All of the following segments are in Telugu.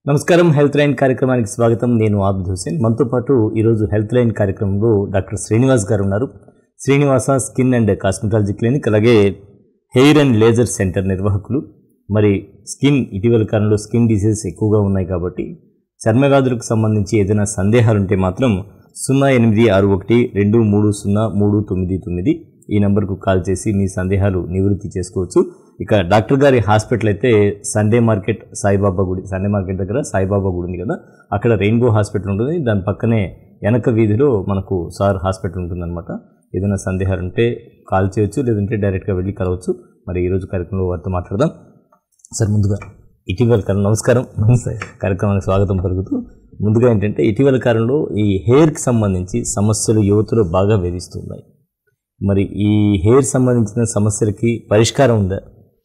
నమస్కారం హెల్త్ లైన్ కార్యక్రమానికి స్వాగతం నేను ఆబిద్ హుసేన్ మనతో పాటు ఈరోజు హెల్త్ లైన్ కార్యక్రమంలో డాక్టర్ శ్రీనివాస్ గారు ఉన్నారు Srinivasa skin and cosmetology clinic అలాగే హెయిర్ అండ్ లేజర్ సెంటర్ నిర్వాహకులు మరి స్కిన్ ఇటీవల కాలంలో స్కిన్ డిసీజెస్ ఎక్కువగా ఉన్నాయి కాబట్టి చర్మ వ్యాధులకు సంబంధించి ఏదైనా సందేహాలు ఉంటే మాత్రం సున్నా ఎనిమిది ఆరు ఒకటి రెండు మూడు సున్నా మూడు తొమ్మిది తొమ్మిది ఈ నెంబర్కు కాల్ చేసి మీ సందేహాలు నివృత్తి చేసుకోవచ్చు ఇక డాక్టర్ గారి హాస్పిటల్ అయితే సండే మార్కెట్ సాయిబాబా గుడి సండే మార్కెట్ దగ్గర సాయిబాబా గుడి ఉంది కదా అక్కడ రెయిన్బో హాస్పిటల్ ఉంటుంది దాని పక్కనే వెనక వీధిలో మనకు సార్ హాస్పిటల్ ఉంటుందన్నమాట ఏదైనా సందేహాలు ఉంటే కాల్ చేయొచ్చు లేదంటే డైరెక్ట్గా వెళ్ళి కలవచ్చు మరి ఈరోజు కార్యక్రమంలో వారితో మాట్లాడదాం సార్ ముందుగా ఇటీవల కాలం నమస్కారం నమస్తే కార్యక్రమానికి స్వాగతం పలుకుతూ ముందుగా ఏంటంటే ఇటీవల కాలంలో ఈ హెయిర్కి సంబంధించి సమస్యలు యువతలో బాగా వేధిస్తున్నాయి మరి ఈ హెయిర్ సంబంధించిన సమస్యలకి పరిష్కారం ఉందా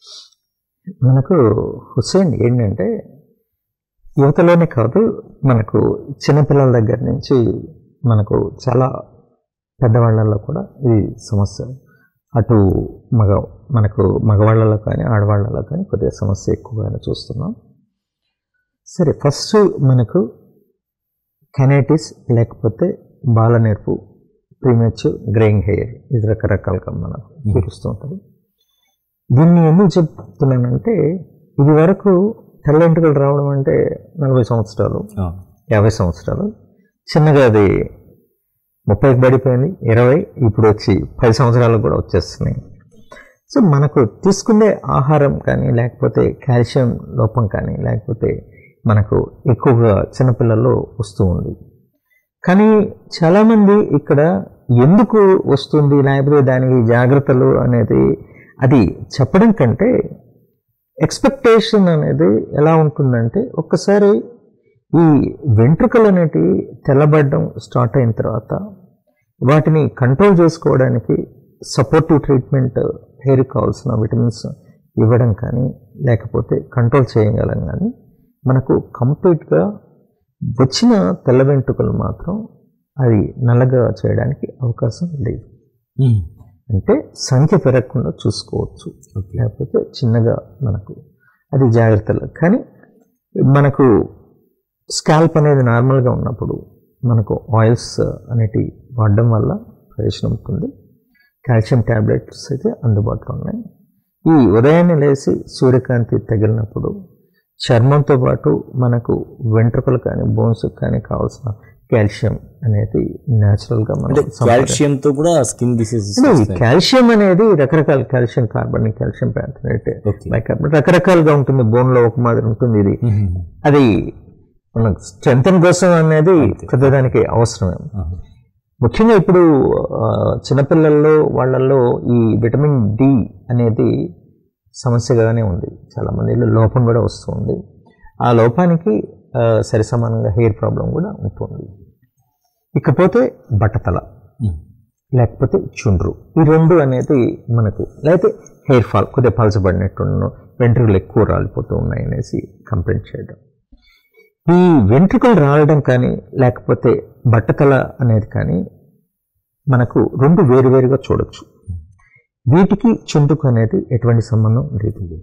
మనకు హుస్సేన్ ఏంటంటే యువతలోనే కాదు మనకు చిన్నపిల్లల దగ్గర నుంచి మనకు చాలా పెద్దవాళ్ళల్లో కూడా ఇది సమస్య అటు మగ మనకు మగవాళ్ళలో కానీ ఆడవాళ్ళలో కానీ కొద్దిగా సమస్య ఎక్కువగానే చూస్తున్నాం సరే ఫస్ట్ మనకు కెనైటిస్ లేకపోతే బాలనేర్పు ప్రీమెచ్యూర్ గ్రేయింగ్ హెయిర్ ఇది రకరకాలుగా మనకు చూపిస్తూ ఉంటుంది దీన్ని ఎందుకు చెప్తున్నానంటే ఇది వరకు తెల్లంటికలు రావడం అంటే నలభై సంవత్సరాలు యాభై సంవత్సరాలు చిన్నగా అది ముప్పైకి పడిపోయింది ఇరవై ఇప్పుడు వచ్చి పది సంవత్సరాలకు కూడా వచ్చేస్తున్నాయి సో మనకు తీసుకునే ఆహారం కానీ లేకపోతే కాల్షియం లోపం కానీ లేకపోతే మనకు ఎక్కువగా చిన్నపిల్లల్లో వస్తూ ఉంది కానీ చాలామంది ఇక్కడ ఎందుకు వస్తుంది లేకపోతే దానికి జాగ్రత్తలు అనేది అది చెప్పడం కంటే ఎక్స్పెక్టేషన్ అనేది ఎలా ఉంటుందంటే ఒక్కసారి ఈ వెంట్రుకలు అనేటివి తెల్లబడడం స్టార్ట్ అయిన తర్వాత వాటిని కంట్రోల్ చేసుకోవడానికి సపోర్టివ్ ట్రీట్మెంట్ హెయిర్ కావాల్సిన విటమిన్స్ ఇవ్వడం కానీ లేకపోతే కంట్రోల్ చేయగలం కానీ మనకు కంప్లీట్గా వచ్చిన తెల్ల వెంట్రుకలు మాత్రం అది నల్లగా చేయడానికి అవకాశం లేదు అంటే సంఖ్య పెరగకుండా చూసుకోవచ్చు లేకపోతే చిన్నగా మనకు అది జాగ్రత్తలు కానీ మనకు స్కాల్ప్ అనేది నార్మల్గా ఉన్నప్పుడు మనకు ఆయిల్స్ అనేటివి వాడడం వల్ల ప్రయోజనం ఉంటుంది కాల్షియం ట్యాబ్లెట్స్ అయితే అందుబాటులో ఉన్నాయి ఈ ఉదయాన్నే లేచి సూర్యకాంతి తగిలినప్పుడు చర్మంతో పాటు మనకు వెంట్రుకలు కానీ బోన్స్ కానీ కావాల్సిన కాల్షియం అనేది న్యాచురల్గా అంటే మనం కాల్షియంతో కూడా స్కిన్ డిసీజెస్ అంటే ఈ కాల్షియం అనేది రకరకాల calcium carbonic calcium pantothenate okay bicarbonate రకరకాలుగా ఉంటుంది bone లో ఒక మాదిరి ఉంటుంది ఇది అది మనకు స్ట్రెంగ్ కోసం అనేది పెద్దదానికి అవసరమే ముఖ్యంగా ఇప్పుడు ఆ, చిన్నపిల్లల్లో వాళ్ళల్లో ఈ విటమిన్ డి అనేది సమస్యగానే ఉంది చాలా మందిలో లోపం కూడా వస్తుంది ఆ లోపానికి ఆ, సరి సమానంగా హెయిర్ ప్రాబ్లం కూడా ఉంటుంది ఇకపోతే బట్టతల లేకపోతే చుండ్రు ఈ రెండు అనేది మనకు లేకపోతే హెయిర్ ఫాల్ కొద్దిగా పలచబడినట్టు వెంట్రుకలు ఎక్కువ రాలిపోతూ ఉన్నాయి అనేసి కంప్లైంట్ చేయడం ఈ వెంట్రుకలు రాలడం కానీ లేకపోతే బట్టతల అనేది కానీ మనకు రెండు వేరువేరుగా చూడొచ్చు వీటికి చుండ్రుకు అనేది ఎటువంటి సంబంధం లేదు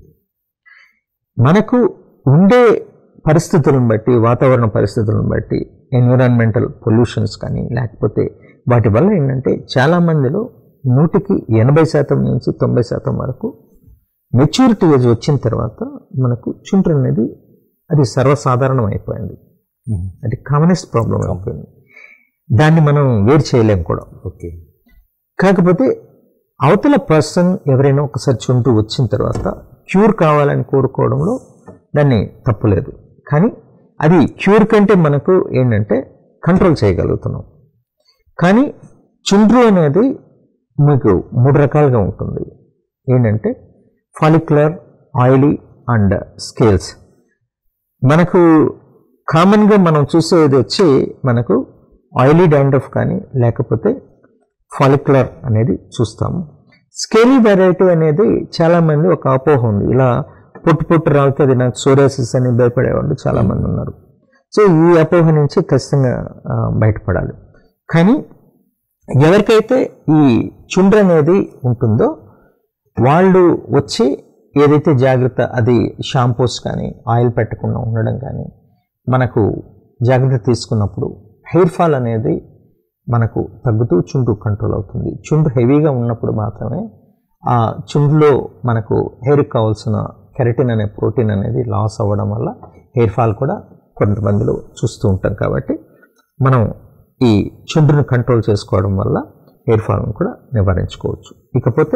మనకు ఉండే పరిస్థితులను బట్టి వాతావరణ పరిస్థితులను బట్టి ఎన్విరాన్మెంటల్ పొల్యూషన్స్ కానీ లేకపోతే వాటి వల్ల ఏంటంటే చాలామందిలో నూటికి ఎనభై శాతం నుంచి తొంభై శాతం వరకు మెచ్యూరిటీ ఏజ్ వచ్చిన తర్వాత మనకు చుండ్రు అనేది అది సర్వసాధారణం అయిపోయింది అది కామనెస్ట్ ప్రాబ్లం అయిపోయింది దాన్ని మనం వేరు చేయలేం కూడా ఓకే కాకపోతే అవతల పర్సన్ ఎవరైనా ఒకసారి చుంటూ వచ్చిన తర్వాత క్యూర్ కావాలని కోరుకోవడంలో దాన్ని తప్పులేదు కానీ అది క్యూర్ కంటే మనకు ఏంటంటే కంట్రోల్ చేయగలుగుతున్నాం కానీ చుండ్రు అనేది మీకు మూడు రకాలుగా ఉంటుంది ఏంటంటే ఫాలిక్యులర్ ఆయిలీ అండ్ స్కేల్స్ మనకు కామన్గా మనం చూసేది వచ్చి మనకు ఆయిలీ డాండ్రఫ్ కానీ లేకపోతే ఫాలిక్యులర్ అనేది చూస్తాము స్కేలీ వెరైటీ అనేది చాలామంది ఒక అపోహ ఉంది ఇలా పొట్టు పొట్టు రాలితే అది నాకు సోరియాసిస్ అని భయపడేవాళ్ళు చాలామంది ఉన్నారు సో ఈ అపోహ నుంచి ఖచ్చితంగా ఆ, బయటపడాలి కానీ ఎవరికైతే ఈ చుండ్ర అనేది ఉంటుందో వాళ్ళు వచ్చి ఏదైతే జాగ్రత్త అది షాంపూస్ కానీ ఆయిల్ పెట్టకుండా ఉండడం కానీ మనకు జాగ్రత్త తీసుకున్నప్పుడు హెయిర్ ఫాల్ అనేది మనకు తగ్గుతూ చుండ్రు కంట్రోల్ అవుతుంది చుండ్రు హెవీగా ఉన్నప్పుడు మాత్రమే ఆ చుండ్రులో మనకు హెయిర్కి కావాల్సిన కెరటిన్ అనే ప్రోటీన్ అనేది లాస్ అవ్వడం వల్ల హెయిర్ ఫాల్ కూడా కొంతమందిలో చూస్తూ ఉంటాం కాబట్టి మనం ఈ చుండ్రును కంట్రోల్ చేసుకోవడం వల్ల హెయిర్ ఫాల్ను కూడా నివారించుకోవచ్చు ఇకపోతే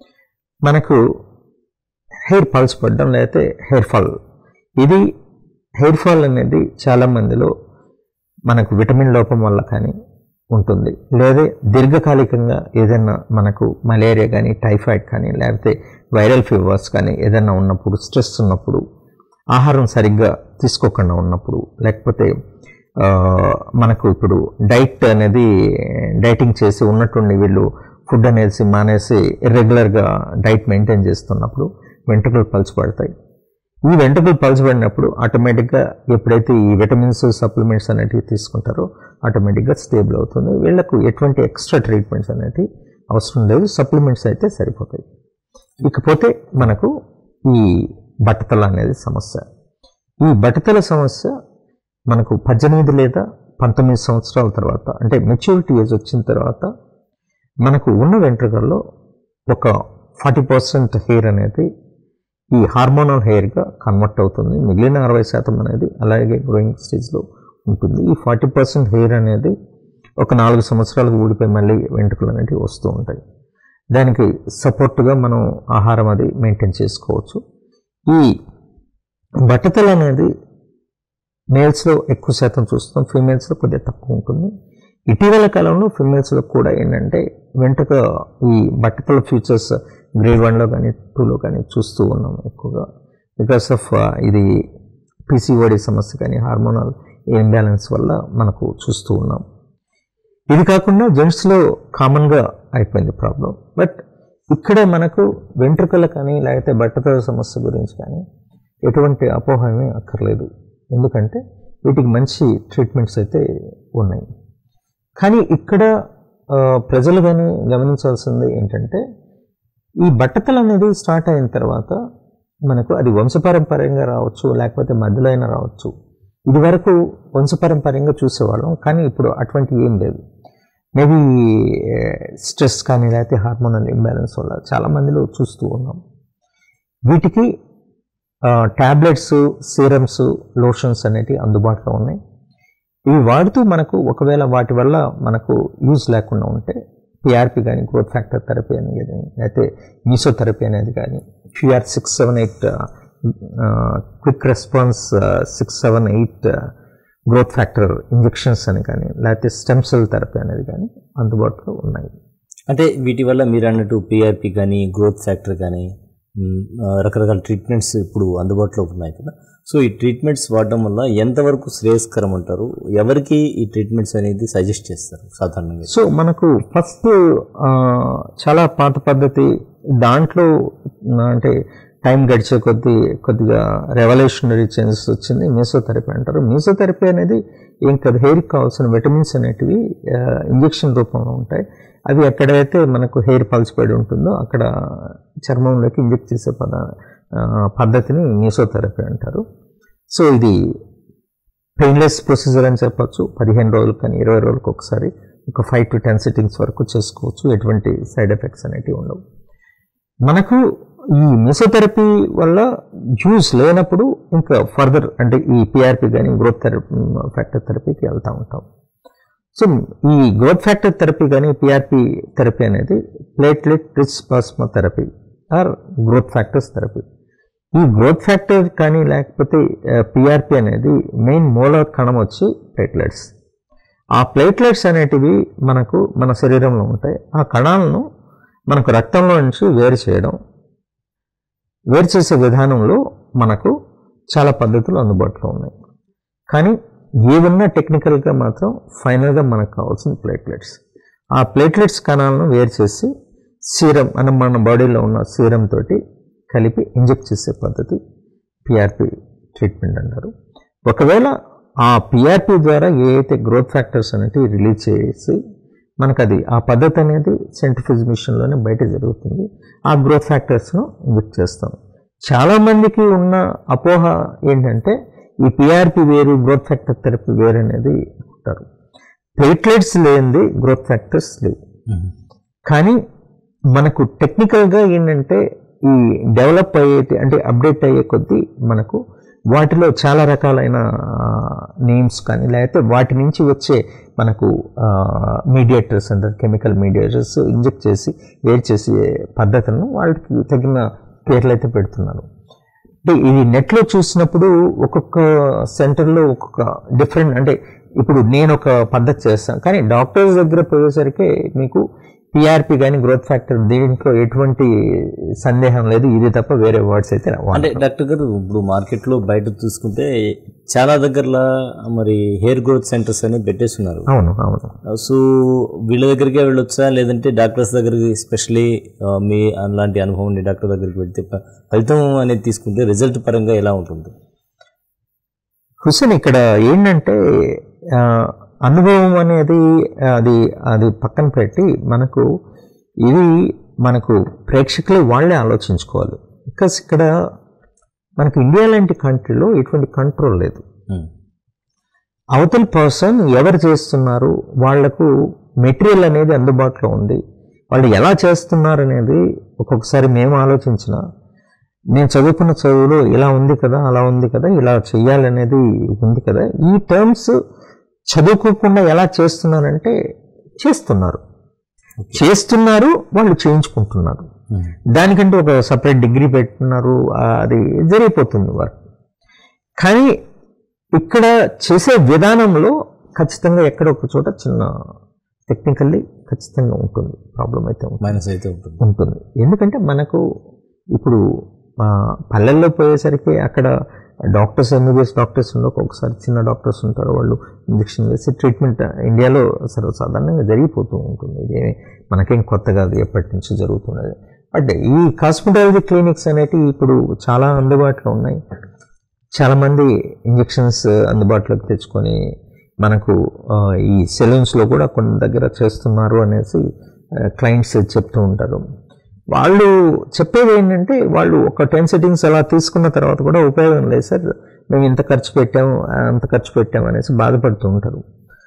మనకు హెయిర్ పల్స్ పడడం లేకపోతే హెయిర్ ఫాల్ ఇది హెయిర్ ఫాల్ అనేది చాలా మందిలో మనకు విటమిన్ లోపం వల్ల కానీ ఉంటుంది లేదా దీర్ఘకాలికంగా ఏదైనా మనకు మలేరియా కానీ టైఫాయిడ్ కానీ లేకపోతే వైరల్ ఫీవర్స్ కానీ ఏదైనా ఉన్నప్పుడు స్ట్రెస్ ఉన్నప్పుడు ఆహారం సరిగ్గా తీసుకోకుండా ఉన్నప్పుడు లేకపోతే ఆ, మనకు ఇప్పుడు డైట్ అనేది డైటింగ్ చేసి ఉన్నట్టుండి వీళ్ళు ఫుడ్ అనేసి మానేసి ఇర్రెగ్యులర్గా డైట్ మెయింటైన్ చేస్తున్నప్పుడు వెంట్రుకలు పల్స్ పడతాయి ఈ వెంట్రుకలు పల్స్ పడినప్పుడు ఆటోమేటిక్గా ఎప్పుడైతే ఈ విటమిన్స్ సప్లిమెంట్స్ అనేటివి తీసుకుంటారో ఆటోమేటిక్గా స్టేబుల్ అవుతుంది వీళ్ళకు ఎటువంటి ఎక్స్ట్రా ట్రీట్మెంట్స్ అనేటివి అవసరం లేదు సప్లిమెంట్స్ అయితే సరిపోతాయి ఇకపోతే మనకు ఈ బట్టతల అనేది సమస్య ఈ బట్టతల సమస్య మనకు పద్దెనిమిది లేదా పంతొమ్మిది సంవత్సరాల తర్వాత అంటే మెచ్యూరిటీ ఏజ్ వచ్చిన తర్వాత మనకు ఉన్న వెంట్రుకల్లో ఒక ఫార్టీ పర్సెంట్ హెయిర్ అనేది ఈ హార్మోనల్ హెయిర్గా కన్వర్ట్ అవుతుంది మిగిలిన అరవై శాతం అనేది అలాగే గ్రోయింగ్ స్టేజ్లో ఉంటుంది ఈ ఫార్టీ పర్సెంట్ హెయిర్ అనేది ఒక నాలుగు సంవత్సరాలకు ఊడిపోయి మళ్ళీ వెంట్రుకలు అనేవి వస్తూ ఉంటాయి దానికి సపోర్ట్గా మనం ఆహారం అది మెయింటైన్ చేసుకోవచ్చు ఈ బట్టతల అనేది మేల్స్లో ఎక్కువ శాతం చూస్తాం ఫీమేల్స్లో కొద్దిగా తక్కువ ఉంటుంది ఇటీవల కాలంలో ఫీమేల్స్లో కూడా ఏంటంటే వెంటక ఈ బట్టతల ఫ్యూచర్స్ గ్రేడ్ వన్లో కానీ టూలో కానీ చూస్తూ ఉన్నాం ఎక్కువగా బికాస్ ఆఫ్ ఇది పీసీఓడి సమస్య కానీ హార్మోనల్ ఇంబ్యాలెన్స్ వల్ల మనకు చూస్తూ ఉన్నాం ఇది కాకుండా జెంట్స్లో కామన్గా అయిపోయింది ప్రాబ్లం బట్ ఇక్కడ మనకు వెంట్రుకల కానీ లేకపోతే బట్టతల సమస్య గురించి కానీ ఎటువంటి అపోహ ఏమీ అక్కర్లేదు ఎందుకంటే వీటికి మంచి ట్రీట్మెంట్స్ అయితే ఉన్నాయి కానీ ఇక్కడ ఆ, ప్రజలు కానీ గమనించాల్సింది ఏంటంటే ఈ బట్టతల అనేది స్టార్ట్ అయిన తర్వాత మనకు అది వంశపారంపర్యంగా రావచ్చు లేకపోతే మధ్యలో అయినా రావచ్చు ఇది వరకు వంశపారంపర్యంగా చూసేవాళ్ళం కానీ ఇప్పుడు అటువంటి ఏం లేదు మేబీ స్ట్రెస్ కానీ లేకపోతే హార్మోనల్ ఇంబ్యాలెన్స్ వల్ల చాలా మందిలో చూస్తూ ఉన్నాం వీటికి ట్యాబ్లెట్స్ సీరమ్స్ లోషన్స్ అనేటివి అందుబాటులో ఉన్నాయి ఇవి వాడుతూ మనకు ఒకవేళ వాటి వల్ల మనకు యూజ్ లేకుండా ఉంటే పిఆర్పి కానీ గ్రోత్ ఫ్యాక్టర్ థెరపీ అనేది కానీ లేకపోతే మీసోథెరపీ అనేది కానీ QR six seven eight quick response six seven eight growth factor injections అని కానీ లేకపోతే స్టెమ్ సెల్ థెరపీ అనేది కానీ అందుబాటులో ఉన్నాయి అంటే వీటి వల్ల మీరు అన్నట్టు పిఆర్పి కానీ గ్రోత్ ఫ్యాక్టర్ కానీ మ్, ఆ, రకరకాల ట్రీట్మెంట్స్ ఇప్పుడు అందుబాటులో ఉన్నాయి కదా సో ఈ ట్రీట్మెంట్స్ వాడడం వల్ల ఎంతవరకు శ్రేయస్కరం అంటారు ఎవరికి ఈ ట్రీట్మెంట్స్ అనేది సజెస్ట్ చేస్తారు సాధారణంగా సో మనకు ఫస్ట్ చాలా పాత పద్ధతి దాంట్లో ఆ, అంటే టైం గడిచే కొద్దీ కొద్దిగా రెవల్యూషనరీ చేంజెస్ వచ్చింది మీసోథెరపీ అంటారు మీసోథెరపీ అనేది ఏం కాదు హెయిర్కి కావాల్సిన విటమిన్స్ అనేటివి ఇంజెక్షన్ రూపంలో ఉంటాయి అవి ఎక్కడైతే మనకు హెయిర్ పల్స్ పడి ఉంటుందో అక్కడ చర్మంలోకి ఇంజెక్ట్ చేసే పద ఆ, పద్ధతిని మీసోథెరపీ అంటారు సో ఇది పెయిన్లెస్ ప్రొసీజర్ అని చెప్పొచ్చు పదిహేను రోజులు కానీ ఇరవై రోజులకు ఒకసారి ఒక ఫైవ్ టు టెన్ సిట్టింగ్స్ వరకు చేసుకోవచ్చు ఎటువంటి సైడ్ ఎఫెక్ట్స్ అనేటివి ఉండవు మనకు ఈ మెసోథెరపీ వల్ల యూజ్ లేనప్పుడు ఇంకా ఫర్దర్ అంటే ఈ పిఆర్పి కానీ గ్రోత్ థెరపీ ఫ్యాక్టర్ థెరపీకి వెళ్తూ ఉంటాం సో ఈ గ్రోత్ ఫ్యాక్టర్ థెరపీ కానీ పిఆర్పి థెరపీ అనేది platelet rich plasma therapy or growth factors therapy ఈ గ్రోత్ ఫ్యాక్టర్ కానీ లేకపోతే పిఆర్పి అనేది మెయిన్ మూల కణం వచ్చి ప్లేట్లెట్స్ ఆ ప్లేట్లెట్స్ అనేటివి మనకు మన శరీరంలో ఉంటాయి ఆ కణాలను మనకు రక్తంలో నుంచి వేరు చేయడం వేరు చేసే విధానంలో మనకు చాలా పద్ధతులు అందుబాటులో ఉన్నాయి కానీ ఏవన్నా టెక్నికల్గా మాత్రం ఫైనల్గా మనకు కావాల్సిన ప్లేట్లెట్స్ ఆ ప్లేట్లెట్స్ కణాలను వేరు చేసి సీరం అని మన బాడీలో ఉన్న సీరం తోటి కలిపి ఇంజెక్ట్ చేసే పద్ధతి పిఆర్పి ట్రీట్మెంట్ అంటారు ఒకవేళ ఆ పిఆర్పి ద్వారా ఏ అయితే గ్రోత్ ఫ్యాక్టర్స్ అనేవి రిలీజ్ చేసి మనకు అది ఆ పద్ధతి అనేది సెంట్రిఫ్యూజ్ మిషన్లోనే బయట జరుగుతుంది ఆ గ్రోత్ ఫ్యాక్టర్స్ను ఇంజెక్ట్ చేస్తాం చాలామందికి ఉన్న అపోహ ఏంటంటే ఈ పిఆర్పి వేరు గ్రోత్ ఫ్యాక్టర్ థెరపీ వేరు అనేది అంటారు ప్లేట్లెట్స్ లేనిది గ్రోత్ ఫ్యాక్టర్స్ లేవు కానీ మనకు టెక్నికల్గా ఏంటంటే ఈ డెవలప్ అయ్యే అంటే అప్డేట్ అయ్యే కొద్దీ మనకు వాటిలో చాలా రకాలైన నేమ్స్ కానీ లేకపోతే వాటి నుంచి వచ్చే మనకు మీడియేటర్స్ అంటారు కెమికల్ మీడియేటర్స్ ఇంజెక్ట్ చేసి వేరు చేసే పద్ధతులను వాళ్ళకి తగిన పేర్లు అయితే పెడుతున్నారు అంటే ఇది నెట్లో చూసినప్పుడు ఒక్కొక్క సెంటర్లో ఒక్కొక్క డిఫరెంట్ అంటే ఇప్పుడు నేను ఒక పద్ధతి చేస్తాను కానీ డాక్టర్స్ దగ్గర పోయేసరికి మీకు పిఆర్పి కానీ గ్రోత్ ఫ్యాక్టర్ దీంట్లో ఎటువంటి సందేహం లేదు ఇది తప్ప వేరే వర్డ్స్ అయితే రావు. అంటే డాక్టర్ గారు ఇప్పుడు మార్కెట్లో బయట చూసుకుంటే చాలా దగ్గరలా మరి హెయిర్ గ్రోత్ సెంటర్స్ అని పెట్టేస్తున్నారు అవును అవును సో వీళ్ళ దగ్గరికే వెళ్ళొచ్చా లేదంటే డాక్టర్స్ దగ్గరికి స్పెషలీ మీ అలాంటి అనుభవం ఉండే డాక్టర్ దగ్గరికి వెళ్తే ఫ- ఫలితం అనేది తీసుకుంటే రిజల్ట్ పరంగా ఎలా ఉంటుంది హుసేన్ ఇక్కడ ఏంటంటే ఆ, అనుభవం అనేది అది అది పక్కన పెట్టి మనకు ఇది మనకు ప్రేక్షకులు వాళ్ళే ఆలోచించుకోవాలి బికాస్ ఇక్కడ మనకు ఇండియా లాంటి కంట్రీలో ఎటువంటి కంట్రోల్ లేదు ఉమ్. అవతల పర్సన్ ఎవరు చేస్తున్నారు వాళ్లకు మెటీరియల్ అనేది అందుబాటులో ఉంది వాళ్ళు ఎలా చేస్తున్నారు అనేది ఒక్కొక్కసారి మేము ఆలోచించిన నేను చదువుకున్న చదువులో ఇలా ఉంది కదా అలా ఉంది కదా ఇలా చెయ్యాలనేది ఉంది కదా ఈ టర్మ్స్ చదువుకోకుండా ఎలా చేస్తున్నారంటే చేస్తున్నారు చేస్తున్నారు వాళ్ళు చేయించుకుంటున్నారు ఉమ్. దానికంటే ఒక సపరేట్ డిగ్రీ పెట్టున్నారు ఆ, అది జరిగిపోతుంది వర్క్ కానీ ఇక్కడ చేసే విధానంలో ఖచ్చితంగా ఎక్కడ ఒక చోట చిన్న టెక్నికల్లీ ఖచ్చితంగా ఉంటుంది ప్రాబ్లం అయితే ఉంటుంది మైనస్ అయితే ఉంటుంది ఉంటుంది ఎందుకంటే మనకు ఇప్పుడు ఆ, పల్లెల్లో పోయేసరికి అక్కడ డాక్టర్స్ ఎంబీబీఎస్ డాక్టర్స్ ఉండవు ఒక్కొక్కసారి చిన్న డాక్టర్స్ ఉంటారు వాళ్ళు ఇంజక్షన్ వేసి ట్రీట్మెంట్ ఇండియాలో సర్వసాధారణంగా జరిగిపోతూ ఉంటుంది ఇది మనకేం కొత్త కాదు ఎప్పటి నుంచి జరుగుతున్నది బట్ ఈ కాస్మెటాలజీ క్లినిక్స్ అనేటివి ఇప్పుడు చాలా అందుబాటులో ఉన్నాయి చాలామంది ఇంజెక్షన్స్ అందుబాటులోకి తెచ్చుకొని మనకు ఆ, ఈ సెలూన్స్లో కూడా కొన్ని దగ్గర చేస్తున్నారు అనేసి క్లయింట్స్ చెప్తూ ఉంటారు వాళ్ళు చెప్పేది ఏంటంటే వాళ్ళు ఒక టెన్ సెట్టింగ్స్ అలా తీసుకున్న తర్వాత కూడా ఉపయోగం లేదు సార్ మేము ఇంత ఖర్చు పెట్టాము అంత ఖర్చు పెట్టాము అనేసి బాధపడుతూ ఉంటారు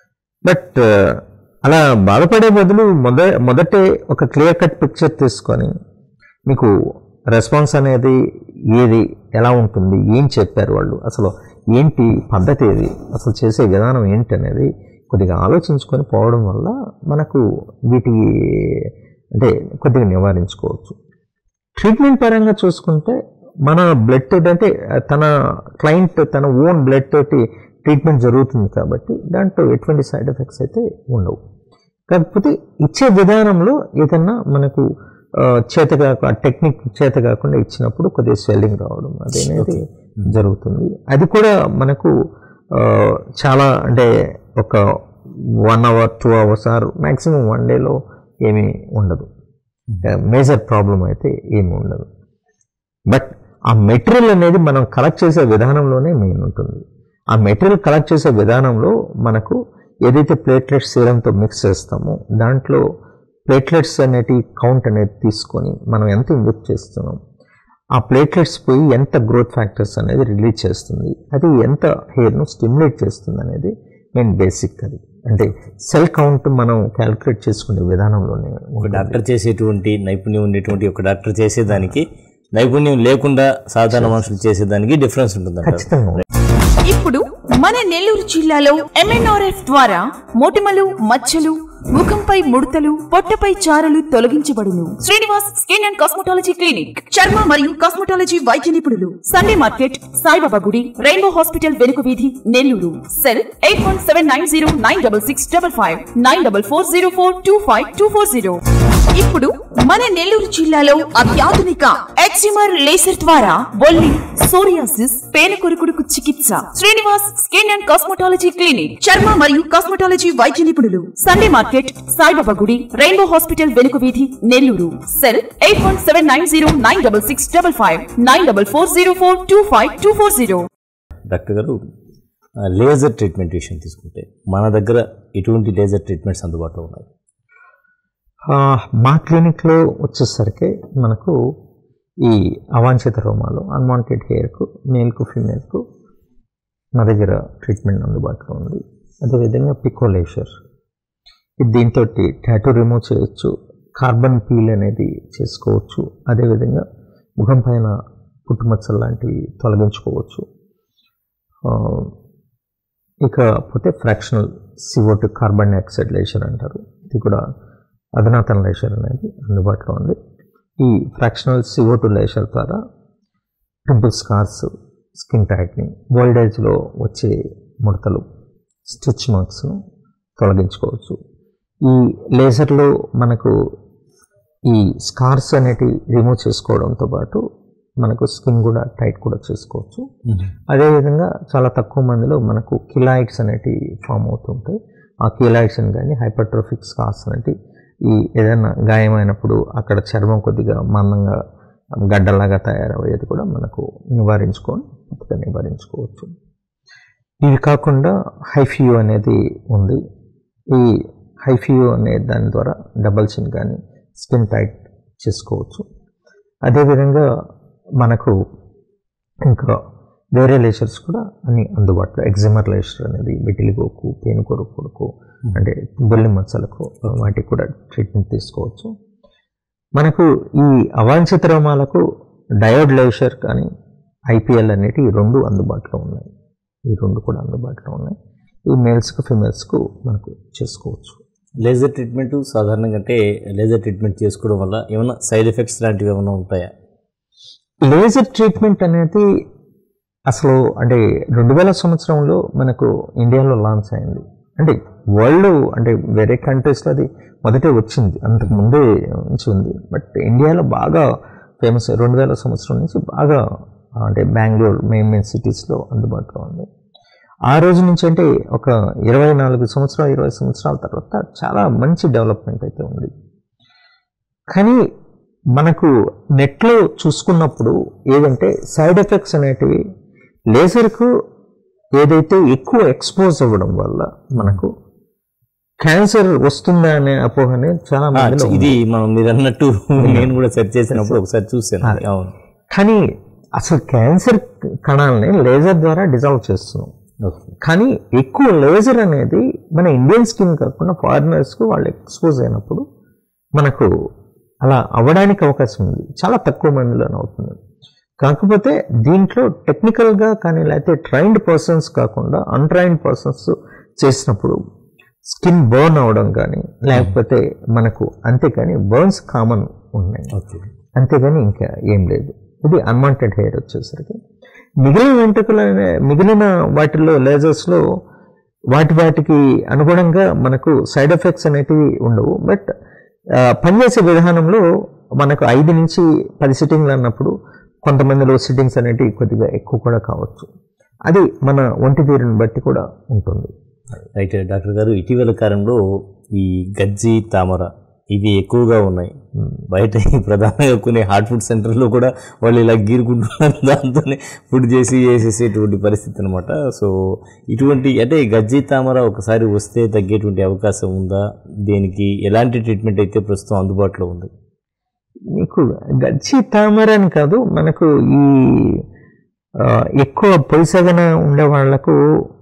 బట్ అలా బాధపడే బదులు మొద మొదటే ఒక క్లియర్ కట్ పిక్చర్ తీసుకొని మీకు రెస్పాన్స్ అనేది ఏది ఎలా ఉంటుంది ఏం చెప్పారు వాళ్ళు అసలు ఏంటి పద్ధతి ఏది అసలు చేసే విధానం ఏంటి అనేది కొద్దిగా ఆలోచించుకొని పోవడం వల్ల మనకు వీటి అంటే కొద్దిగా నివారించుకోవచ్చు ట్రీట్మెంట్ పరంగా చూసుకుంటే మన బ్లడ్ తోటి అంటే తన క్లయింట్ తన ఓన్ బ్లడ్ తోటి ట్రీట్మెంట్ జరుగుతుంది కాబట్టి దాంట్లో ఎటువంటి సైడ్ ఎఫెక్ట్స్ అయితే ఉండవు కాకపోతే ఇచ్చే విధానంలో ఏదన్నా మనకు ఆ, చేత కాక టెక్నిక్ చేత కాకుండా ఇచ్చినప్పుడు కొద్దిగా స్వెల్లింగ్ రావడం అదేనేది జరుగుతుంది అది కూడా మనకు ఆ, చాలా అంటే ఒక one hour two hours or maximum one డేలో ఏమీ ఉండదు మేజర్ ప్రాబ్లం అయితే ఏమి ఉండదు బట్ ఆ మెటీరియల్ అనేది మనం కలెక్ట్ చేసే విధానంలోనే మెయిన్ ఉంటుంది ఆ మెటీరియల్ కలెక్ట్ చేసే విధానంలో మనకు ఏదైతే ప్లేట్లెట్స్ సీరంతో మిక్స్ చేస్తామో దాంట్లో ప్లేట్లెట్స్ అనేటి కౌంట్ అనేది తీసుకొని మనం ఎంత ఇంజెక్ట్ చేస్తున్నాం ఆ ప్లేట్లెట్స్ పోయి ఎంత గ్రోత్ ఫ్యాక్టర్స్ అనేది రిలీజ్ చేస్తుంది అది ఎంత హెయిర్ను స్టిమ్యులేట్ చేస్తుంది అనేది మెయిన్ బేసిక్ అది అంటే సెల్ కౌంట్ మనం క్యాలిక్యులేట్ చేసుకునే విధానంలోనే ఒక ఉంటుంది. డాక్టర్ చేసేటువంటి నైపుణ్యం ఉండేటువంటి ఒక డాక్టర్ చేసేదానికి నైపుణ్యం లేకుండా సాధారణ మనుషులు చేసేదానికి డిఫరెన్స్ ఉంటుంది ఖచ్చితంగా ఇప్పుడు మన నెల్లూరు జిల్లాలో ఎంఎన్ఆర్ఎఫ్ ద్వారా మొటిమలు మచ్చలు ముఖంపై ముడతలు పొట్టపై చారలు తొలగించబడును Srinivas skin and cosmetology clinic చర్మ మరియు కాస్మెటాలజీ వైద్య నిపుణులు సండే మార్కెట్ సాయిబాబా గుడి రెయిన్బో హాస్పిటల్ వెనుక వీధి Nellore cell eight one seven nine zero nine double six double five nine double four zero four two five two four zero ఇప్పుడు మన నెల్లూరు జిల్లాలో అత్యాధునిక ఎక్సిమర్ లేసర్ ద్వారా బొల్లి సోరియాసిస్ పేన కొరుకుడుకు చికిత్స Srinivas skin and cosmetology clinic చర్మ మరియు కాస్మెటాలజీ వైద్య నిపుణులు సండే మార్కెట్ సాయిబాబా గుడి రెయిన్బో హాస్పిటల్ వెనుక వీధి Nellore cell eight one seven nine zero nine double six double five nine double four zero four two five two four zero doctor గారు ఆ, లేజర్ ట్రీట్మెంట్ విషయం తీసుకుంటే మన దగ్గర ఎటువంటి లేజర్ ట్రీట్మెంట్స్ అందుబాటులో ఉన్నాయి ఆ, మా క్లినిక్లో వచ్చేసరికి మనకు ఈ అవాంఛిత రోమాలు అన్వాంటెడ్ హెయిర్కు మేల్కు ఫీమేల్కు మా దగ్గర ట్రీట్మెంట్ అందుబాటులో ఉంది అదేవిధంగా పికోలేషర్ దీంతో టాటూ రిమూవ్ చేయొచ్చు కార్బన్ పీల్ అనేది చేసుకోవచ్చు అదేవిధంగా ముఖం పైన పుట్టుమచ్చలు లాంటివి తొలగించుకోవచ్చు ఆ, ఇకపోతే fractional C O two carbon dioxide laser అంటారు ఇది కూడా అధునాతన లేషర్ అనేది అందుబాటులో ఉంది ఈ ఫ్రాక్షనల్ సివోటు లేషర్ ద్వారా pimple scars skin tightening old ఏజ్లో వచ్చే ముడతలు స్టిచ్ మార్క్స్ను తొలగించుకోవచ్చు ఈ లేజర్లో మనకు ఈ స్కార్స్ అనేటివి రిమూవ్ చేసుకోవడంతో పాటు మనకు స్కిన్ కూడా టైట్ కూడా చేసుకోవచ్చు అదేవిధంగా చాలా తక్కువ మందిలో మనకు కిలాయిడ్స్ అనేటివి ఫామ్ అవుతుంటాయి ఆ కిలాయిడ్స్ అని కానీ హైపర్ట్రోఫిక్ స్కార్స్ అనేటివి ఈ ఏదైనా గాయమైనప్పుడు అక్కడ చర్మం కొద్దిగా మందంగా గడ్డలాగా తయారయ్యేది కూడా మనకు నివారించుకొని పూర్తిగా నివారించుకోవచ్చు ఇవి కాకుండా హైఫియో అనేది ఉంది ఈ హైఫియో అనే దాని ద్వారా డబల్ చిన్ కానీ స్కిన్ టైట్ చేసుకోవచ్చు అదేవిధంగా మనకు ఇంకా వేరే లేషర్స్ కూడా అన్ని అందుబాటులో ఎగ్జిమర్ లేషర్ అనేది వెటిలిగోకు పేనుకొరు కొడుకు అంటే బొల్లి మచ్చలకు వాటికి కూడా ట్రీట్మెంట్ తీసుకోవచ్చు మనకు ఈ అవాంఛిత రోమాలకు డయోడ్ లేషర్ కానీ ఐపీఎల్ అనేటివి ఈ రెండు అందుబాటులో ఉన్నాయి ఈ రెండు కూడా అందుబాటులో ఉన్నాయి ఈ మేల్స్కు ఫిమేల్స్కు మనకు చేసుకోవచ్చు లేజర్ ట్రీట్మెంట్ సాధారణంగా అంటే లేజర్ ట్రీట్మెంట్ చేసుకోవడం వల్ల ఏమైనా సైడ్ ఎఫెక్ట్స్ లాంటివి ఏమైనా ఉంటాయా లేజర్ ట్రీట్మెంట్ అనేది అసలు అంటే రెండు వేల సంవత్సరంలో మనకు ఇండియాలో లాంచ్ అయింది అంటే వరల్డ్ అంటే వేరే కంట్రీస్లో అది మొదటే వచ్చింది అంతకు ముందే నుంచి ఉంది బట్ ఇండియాలో బాగా ఫేమస్ రెండు వేల సంవత్సరం నుంచి బాగా అంటే బెంగళూరు మెయిన్ మెయిన్ సిటీస్లో అందుబాటులో ఉంది ఆ రోజు నుంచి అంటే ఒక ఇరవై నాలుగు సంవత్సరాలు ఇరవై సంవత్సరాల తర్వాత చాలా మంచి డెవలప్మెంట్ అయితే ఉంది కానీ మనకు నెట్లో చూసుకున్నప్పుడు ఏదంటే సైడ్ ఎఫెక్ట్స్ అనేటివి లేజర్కు ఏదైతే ఎక్కువ ఎక్స్పోజ్ అవ్వడం వల్ల మనకు క్యాన్సర్ వస్తుందా అనే అపోహ అనేది చాలా ఆ, మందిలో ఉంది. ఇది మనం మీరు అన్నట్టు నేను కూడా సెర్చ్ చేసినప్పుడు ఒకసారి చూసాను అవును కానీ అసలు క్యాన్సర్ కణాలని లేజర్ ద్వారా డిజాల్వ్ చేస్తున్నాం ఓకే కానీ ఎక్కువ లేజర్ అనేది మన ఇండియన్ స్కిన్ కాకుండా ఫారినర్స్కు వాళ్ళు ఎక్స్పోజ్ అయినప్పుడు మనకు అలా అవ్వడానికి అవకాశం ఉంది చాలా తక్కువ మందిలోనే అవుతుంది కాకపోతే దీంట్లో టెక్నికల్గా కానీ లేకపోతే ట్రైన్డ్ పర్సన్స్ కాకుండా అన్ట్రైన్డ్ పర్సన్స్ చేసినప్పుడు స్కిన్ బర్న్ అవడం కానీ లేకపోతే మనకు అంతేకాని బర్న్స్ కామన్ ఉన్నాయి ఓకే అంతేగాని ఇంకా ఏం లేదు ఇది అన్వాంటెడ్ హెయిర్ వచ్చేసరికి మిగిలిన వెంట్రుకలు అనే- మిగిలిన వాటిల్లో లేజర్స్లో వాటి వాటికి అనుగుణంగా మనకు సైడ్ ఎఫెక్ట్స్ అనేటివి ఉండవు బట్ పనిచేసే విధానంలో మనకు ఐదు నుంచి పది సిట్టింగ్లు అన్నప్పుడు కొంతమందిలో సిట్టింగ్స్ అనేటివి కొద్దిగా ఎక్కువ కూడా కావచ్చు అది మన ఒంటి తీరుని బట్టి కూడా ఉంటుంది రైట్ డాక్టర్ గారు ఇటీవల కాలంలో ఈ గజ్జి తామర ఇవి ఎక్కువగా ఉన్నాయి బయట ఈ ప్రధానంగా కొన్ని హార్ట్ ఫుడ్ సెంటర్లో కూడా వాళ్ళు ఇలా గీరుకుంటున్నారు దాంతోనే ఫుడ్ చేసి వేసేసేటువంటి పరిస్థితి అనమాట సో ఇటువంటి అంటే ఈ గజ్జి తామర ఒకసారి వస్తే తగ్గేటువంటి అవకాశం ఉందా దీనికి ఎలాంటి ట్రీట్మెంట్ అయితే ప్రస్తుతం అందుబాటులో ఉంది మీకు గచ్చి తామర అని కాదు మనకు ఈ ఆ, ఎక్కువ పొలిసగన ఉండే వాళ్లకు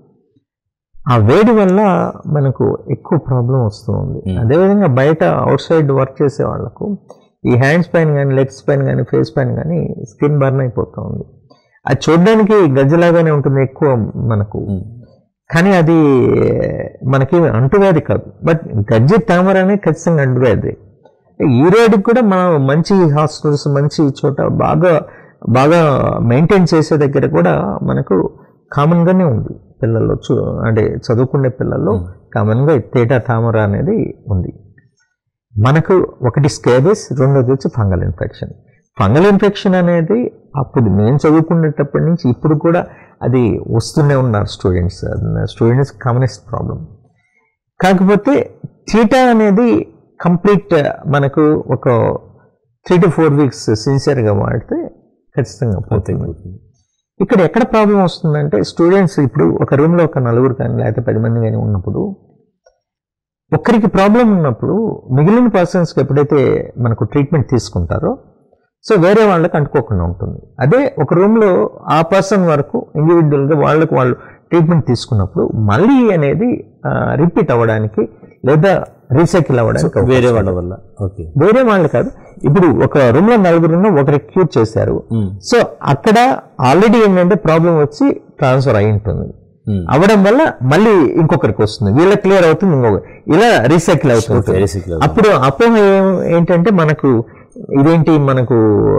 ఆ వేడి వల్ల మనకు ఎక్కువ ప్రాబ్లం వస్తూ ఉంది Hmm. అదేవిధంగా బయట అవుట్ సైడ్ వర్క్ చేసే వాళ్ళకు ఈ హ్యాండ్స్ పైన కానీ లెగ్స్ పైన కానీ ఫేస్ పైన కానీ స్కిన్ బర్న్ అయిపోతూ ఉంది అది చూడడానికి గజ్జలాగానే ఉంటుంది ఎక్కువ మనకు ఉమ్. కానీ అది మనకి అంటువ్యాధి కాదు బట్ గజ్జి తామర అనేది ఖచ్చితంగా అంటువ్యాధి ఈ రోజుకి కూడా మనం మంచి హాస్పిటల్స్ మంచి చోట బాగా బాగా మెయింటైన్ చేసే దగ్గర కూడా మనకు కామన్గానే ఉంది పిల్లల్లో చూ అంటే చదువుకునే పిల్లల్లో కామన్గా తేటా తామర అనేది ఉంది మనకు ఒకటి స్కేబస్ రెండోది వచ్చి ఫంగల్ ఇన్ఫెక్షన్ ఫంగల్ ఇన్ఫెక్షన్ అనేది అప్పుడు నేను చదువుకునేటప్పటి నుంచి ఇప్పుడు కూడా అది వస్తూనే ఉన్నారు స్టూడెంట్స్ స్టూడెంట్స్ కామనెస్ట్ ప్రాబ్లం కాకపోతే థీటా అనేది కంప్లీట్ మనకు ఒక త్రీ టు ఫోర్ వీక్స్ సిన్సియర్గా వాడితే ఖచ్చితంగా పోతుంది ఇక్కడ ఎక్కడ ప్రాబ్లం వస్తుందంటే స్టూడెంట్స్ ఇప్పుడు ఒక రూమ్లో ఒక నలుగురు కానీ లేకపోతే పది మంది కానీ ఉన్నప్పుడు ఒక్కరికి ప్రాబ్లం ఉన్నప్పుడు మిగిలిన పర్సన్స్కి ఎప్పుడైతే మనకు ట్రీట్మెంట్ తీసుకుంటారో సో వేరే వాళ్ళకి అంటుకోకుండా ఉంటుంది అదే ఒక రూమ్లో ఆ పర్సన్ వరకు ఇండివిజువల్గా వాళ్ళకు వాళ్ళు ట్రీట్మెంట్ తీసుకున్నప్పుడు మళ్ళీ అనేది రిపీట్ అవ్వడానికి లేదా రీసైకిల్ అవ్వడానికి అవకాశం వేరే వాళ్ళ వల్ల ఓకే వేరే వాళ్ళు కాదు ఇప్పుడు ఒక రూమ్ లో నలుగురు ఒకరికి క్యూర్ చేశారు సో అక్కడ ఆల్రెడీ ఏంటంటే ప్రాబ్లం వచ్చి ట్రాన్స్ఫర్ అయి ఉంటుంది Hmm. అవ్వడం వల్ల మళ్ళీ ఇంకొకరికి వస్తుంది వీళ్ళ క్లియర్ అవుతుంది ఇంకొక ఇలా రీసైకిల్ అవుతుంది Okay, recycle అవుతుంది. అప్పుడు అపోహ ఏం- ఏంటంటే మనకు ఇదేంటి మనకు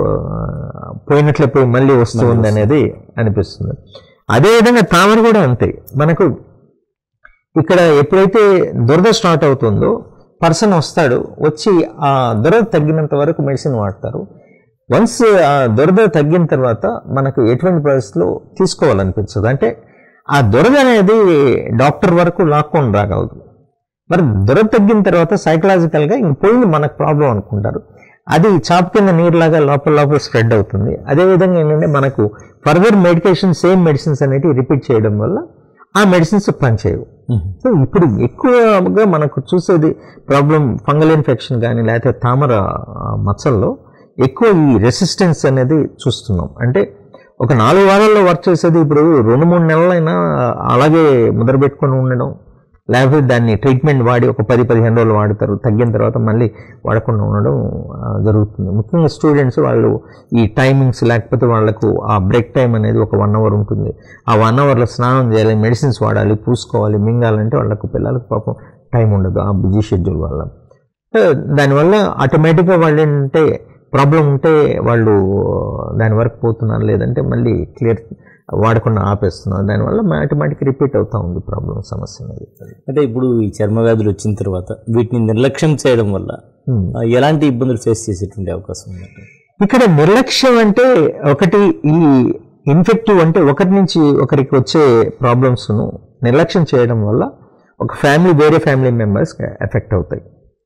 ఆ, పోయినట్లే పోయి మళ్ళీ వస్తుంది అనేది అనిపిస్తుంది అదేవిధంగా తామర కూడా అంతే మనకు ఇక్కడ ఎప్పుడైతే దురద స్టార్ట్ అవుతుందో పర్సన్ వస్తాడు వచ్చి ఆ దురద తగ్గినంత వరకు మెడిసిన్ వాడతారు వన్స్ ఆ దురద తగ్గిన తర్వాత మనకు ఎటువంటి పరిస్థితిలో తీసుకోవాలనిపించదు అంటే ఆ దురద అనేది డాక్టర్ వరకు లాక్కొని రాగలదు మరి దురద తగ్గిన తర్వాత సైకలాజికల్గా ఇంక పోయింది మనకు ప్రాబ్లం అనుకుంటారు అది చాప్ కింద నీరులాగా లోపల లోపల స్ప్రెడ్ అవుతుంది అదేవిధంగా ఏంటంటే మనకు ఫర్దర్ మెడికేషన్ సేమ్ మెడిసిన్స్ అనేవి రిపీట్ చేయడం వల్ల ఆ మెడిసిన్స్ పనిచేయవు సో ఇప్పుడు ఎక్కువగా మనకు చూసేది ప్రాబ్లం ఫంగల్ ఇన్ఫెక్షన్ కానీ లేకపోతే తామర ఆ, మచ్చల్లో ఎక్కువ ఈ రెసిస్టెన్స్ అనేది చూస్తున్నాం అంటే ఒక నాలుగు వారాల్లో వర్క్ చేసేది ఇప్పుడు రెండు మూడు నెలలైనా అలాగే ముద్ర పెట్టుకొని ఉండడం లేకపోతే దాన్ని ట్రీట్మెంట్ వాడి ఒక పది పదిహేను రోజులు వాడతారు తగ్గిన తర్వాత మళ్ళీ వాడకుండా ఉండడం ఆ, జరుగుతుంది ముఖ్యంగా స్టూడెంట్స్ వాళ్ళు ఈ టైమింగ్స్ లేకపోతే వాళ్ళకు ఆ బ్రేక్ టైం అనేది ఒక వన్ అవర్ ఉంటుంది ఆ వన్ అవర్లో స్నానం చేయాలి మెడిసిన్స్ వాడాలి పూసుకోవాలి మింగాలంటే వాళ్ళకు పిల్లలకు పాపం టైం ఉండదు ఆ బిజీ షెడ్యూల్ వల్ల సో దానివల్ల ఆటోమేటిక్గా వాళ్ళు ఏంటంటే ప్రాబ్లం ఉంటే వాళ్ళు దాని వరకు పోతున్నారు లేదంటే మళ్ళీ క్లియర్ వాడకుండా ఆపేస్తున్నారు దానివల్ల ఆటోమేటిక్ రిపీట్ అవుతా ఉంది ప్రాబ్లం సమస్య అనేది అంటే ఇప్పుడు ఈ చర్మ వ్యాధులు వచ్చిన తర్వాత వీటిని నిర్లక్ష్యం చేయడం వల్ల Hmm. ఆ, ఎలాంటి ఇబ్బందులు ఫేస్ చేసేటువంటి అవకాశం ఉందంటే ఇక్కడ నిర్లక్ష్యం అంటే ఒకటి ఈ ఇన్ఫెక్టివ్ అంటే ఒకరి నుంచి ఒకరికి వచ్చే ప్రాబ్లమ్స్ను నిర్లక్ష్యం చేయడం వల్ల ఒక ఫ్యామిలీ వేరే ఫ్యామిలీ మెంబర్స్ ఎఫెక్ట్ అవుతాయి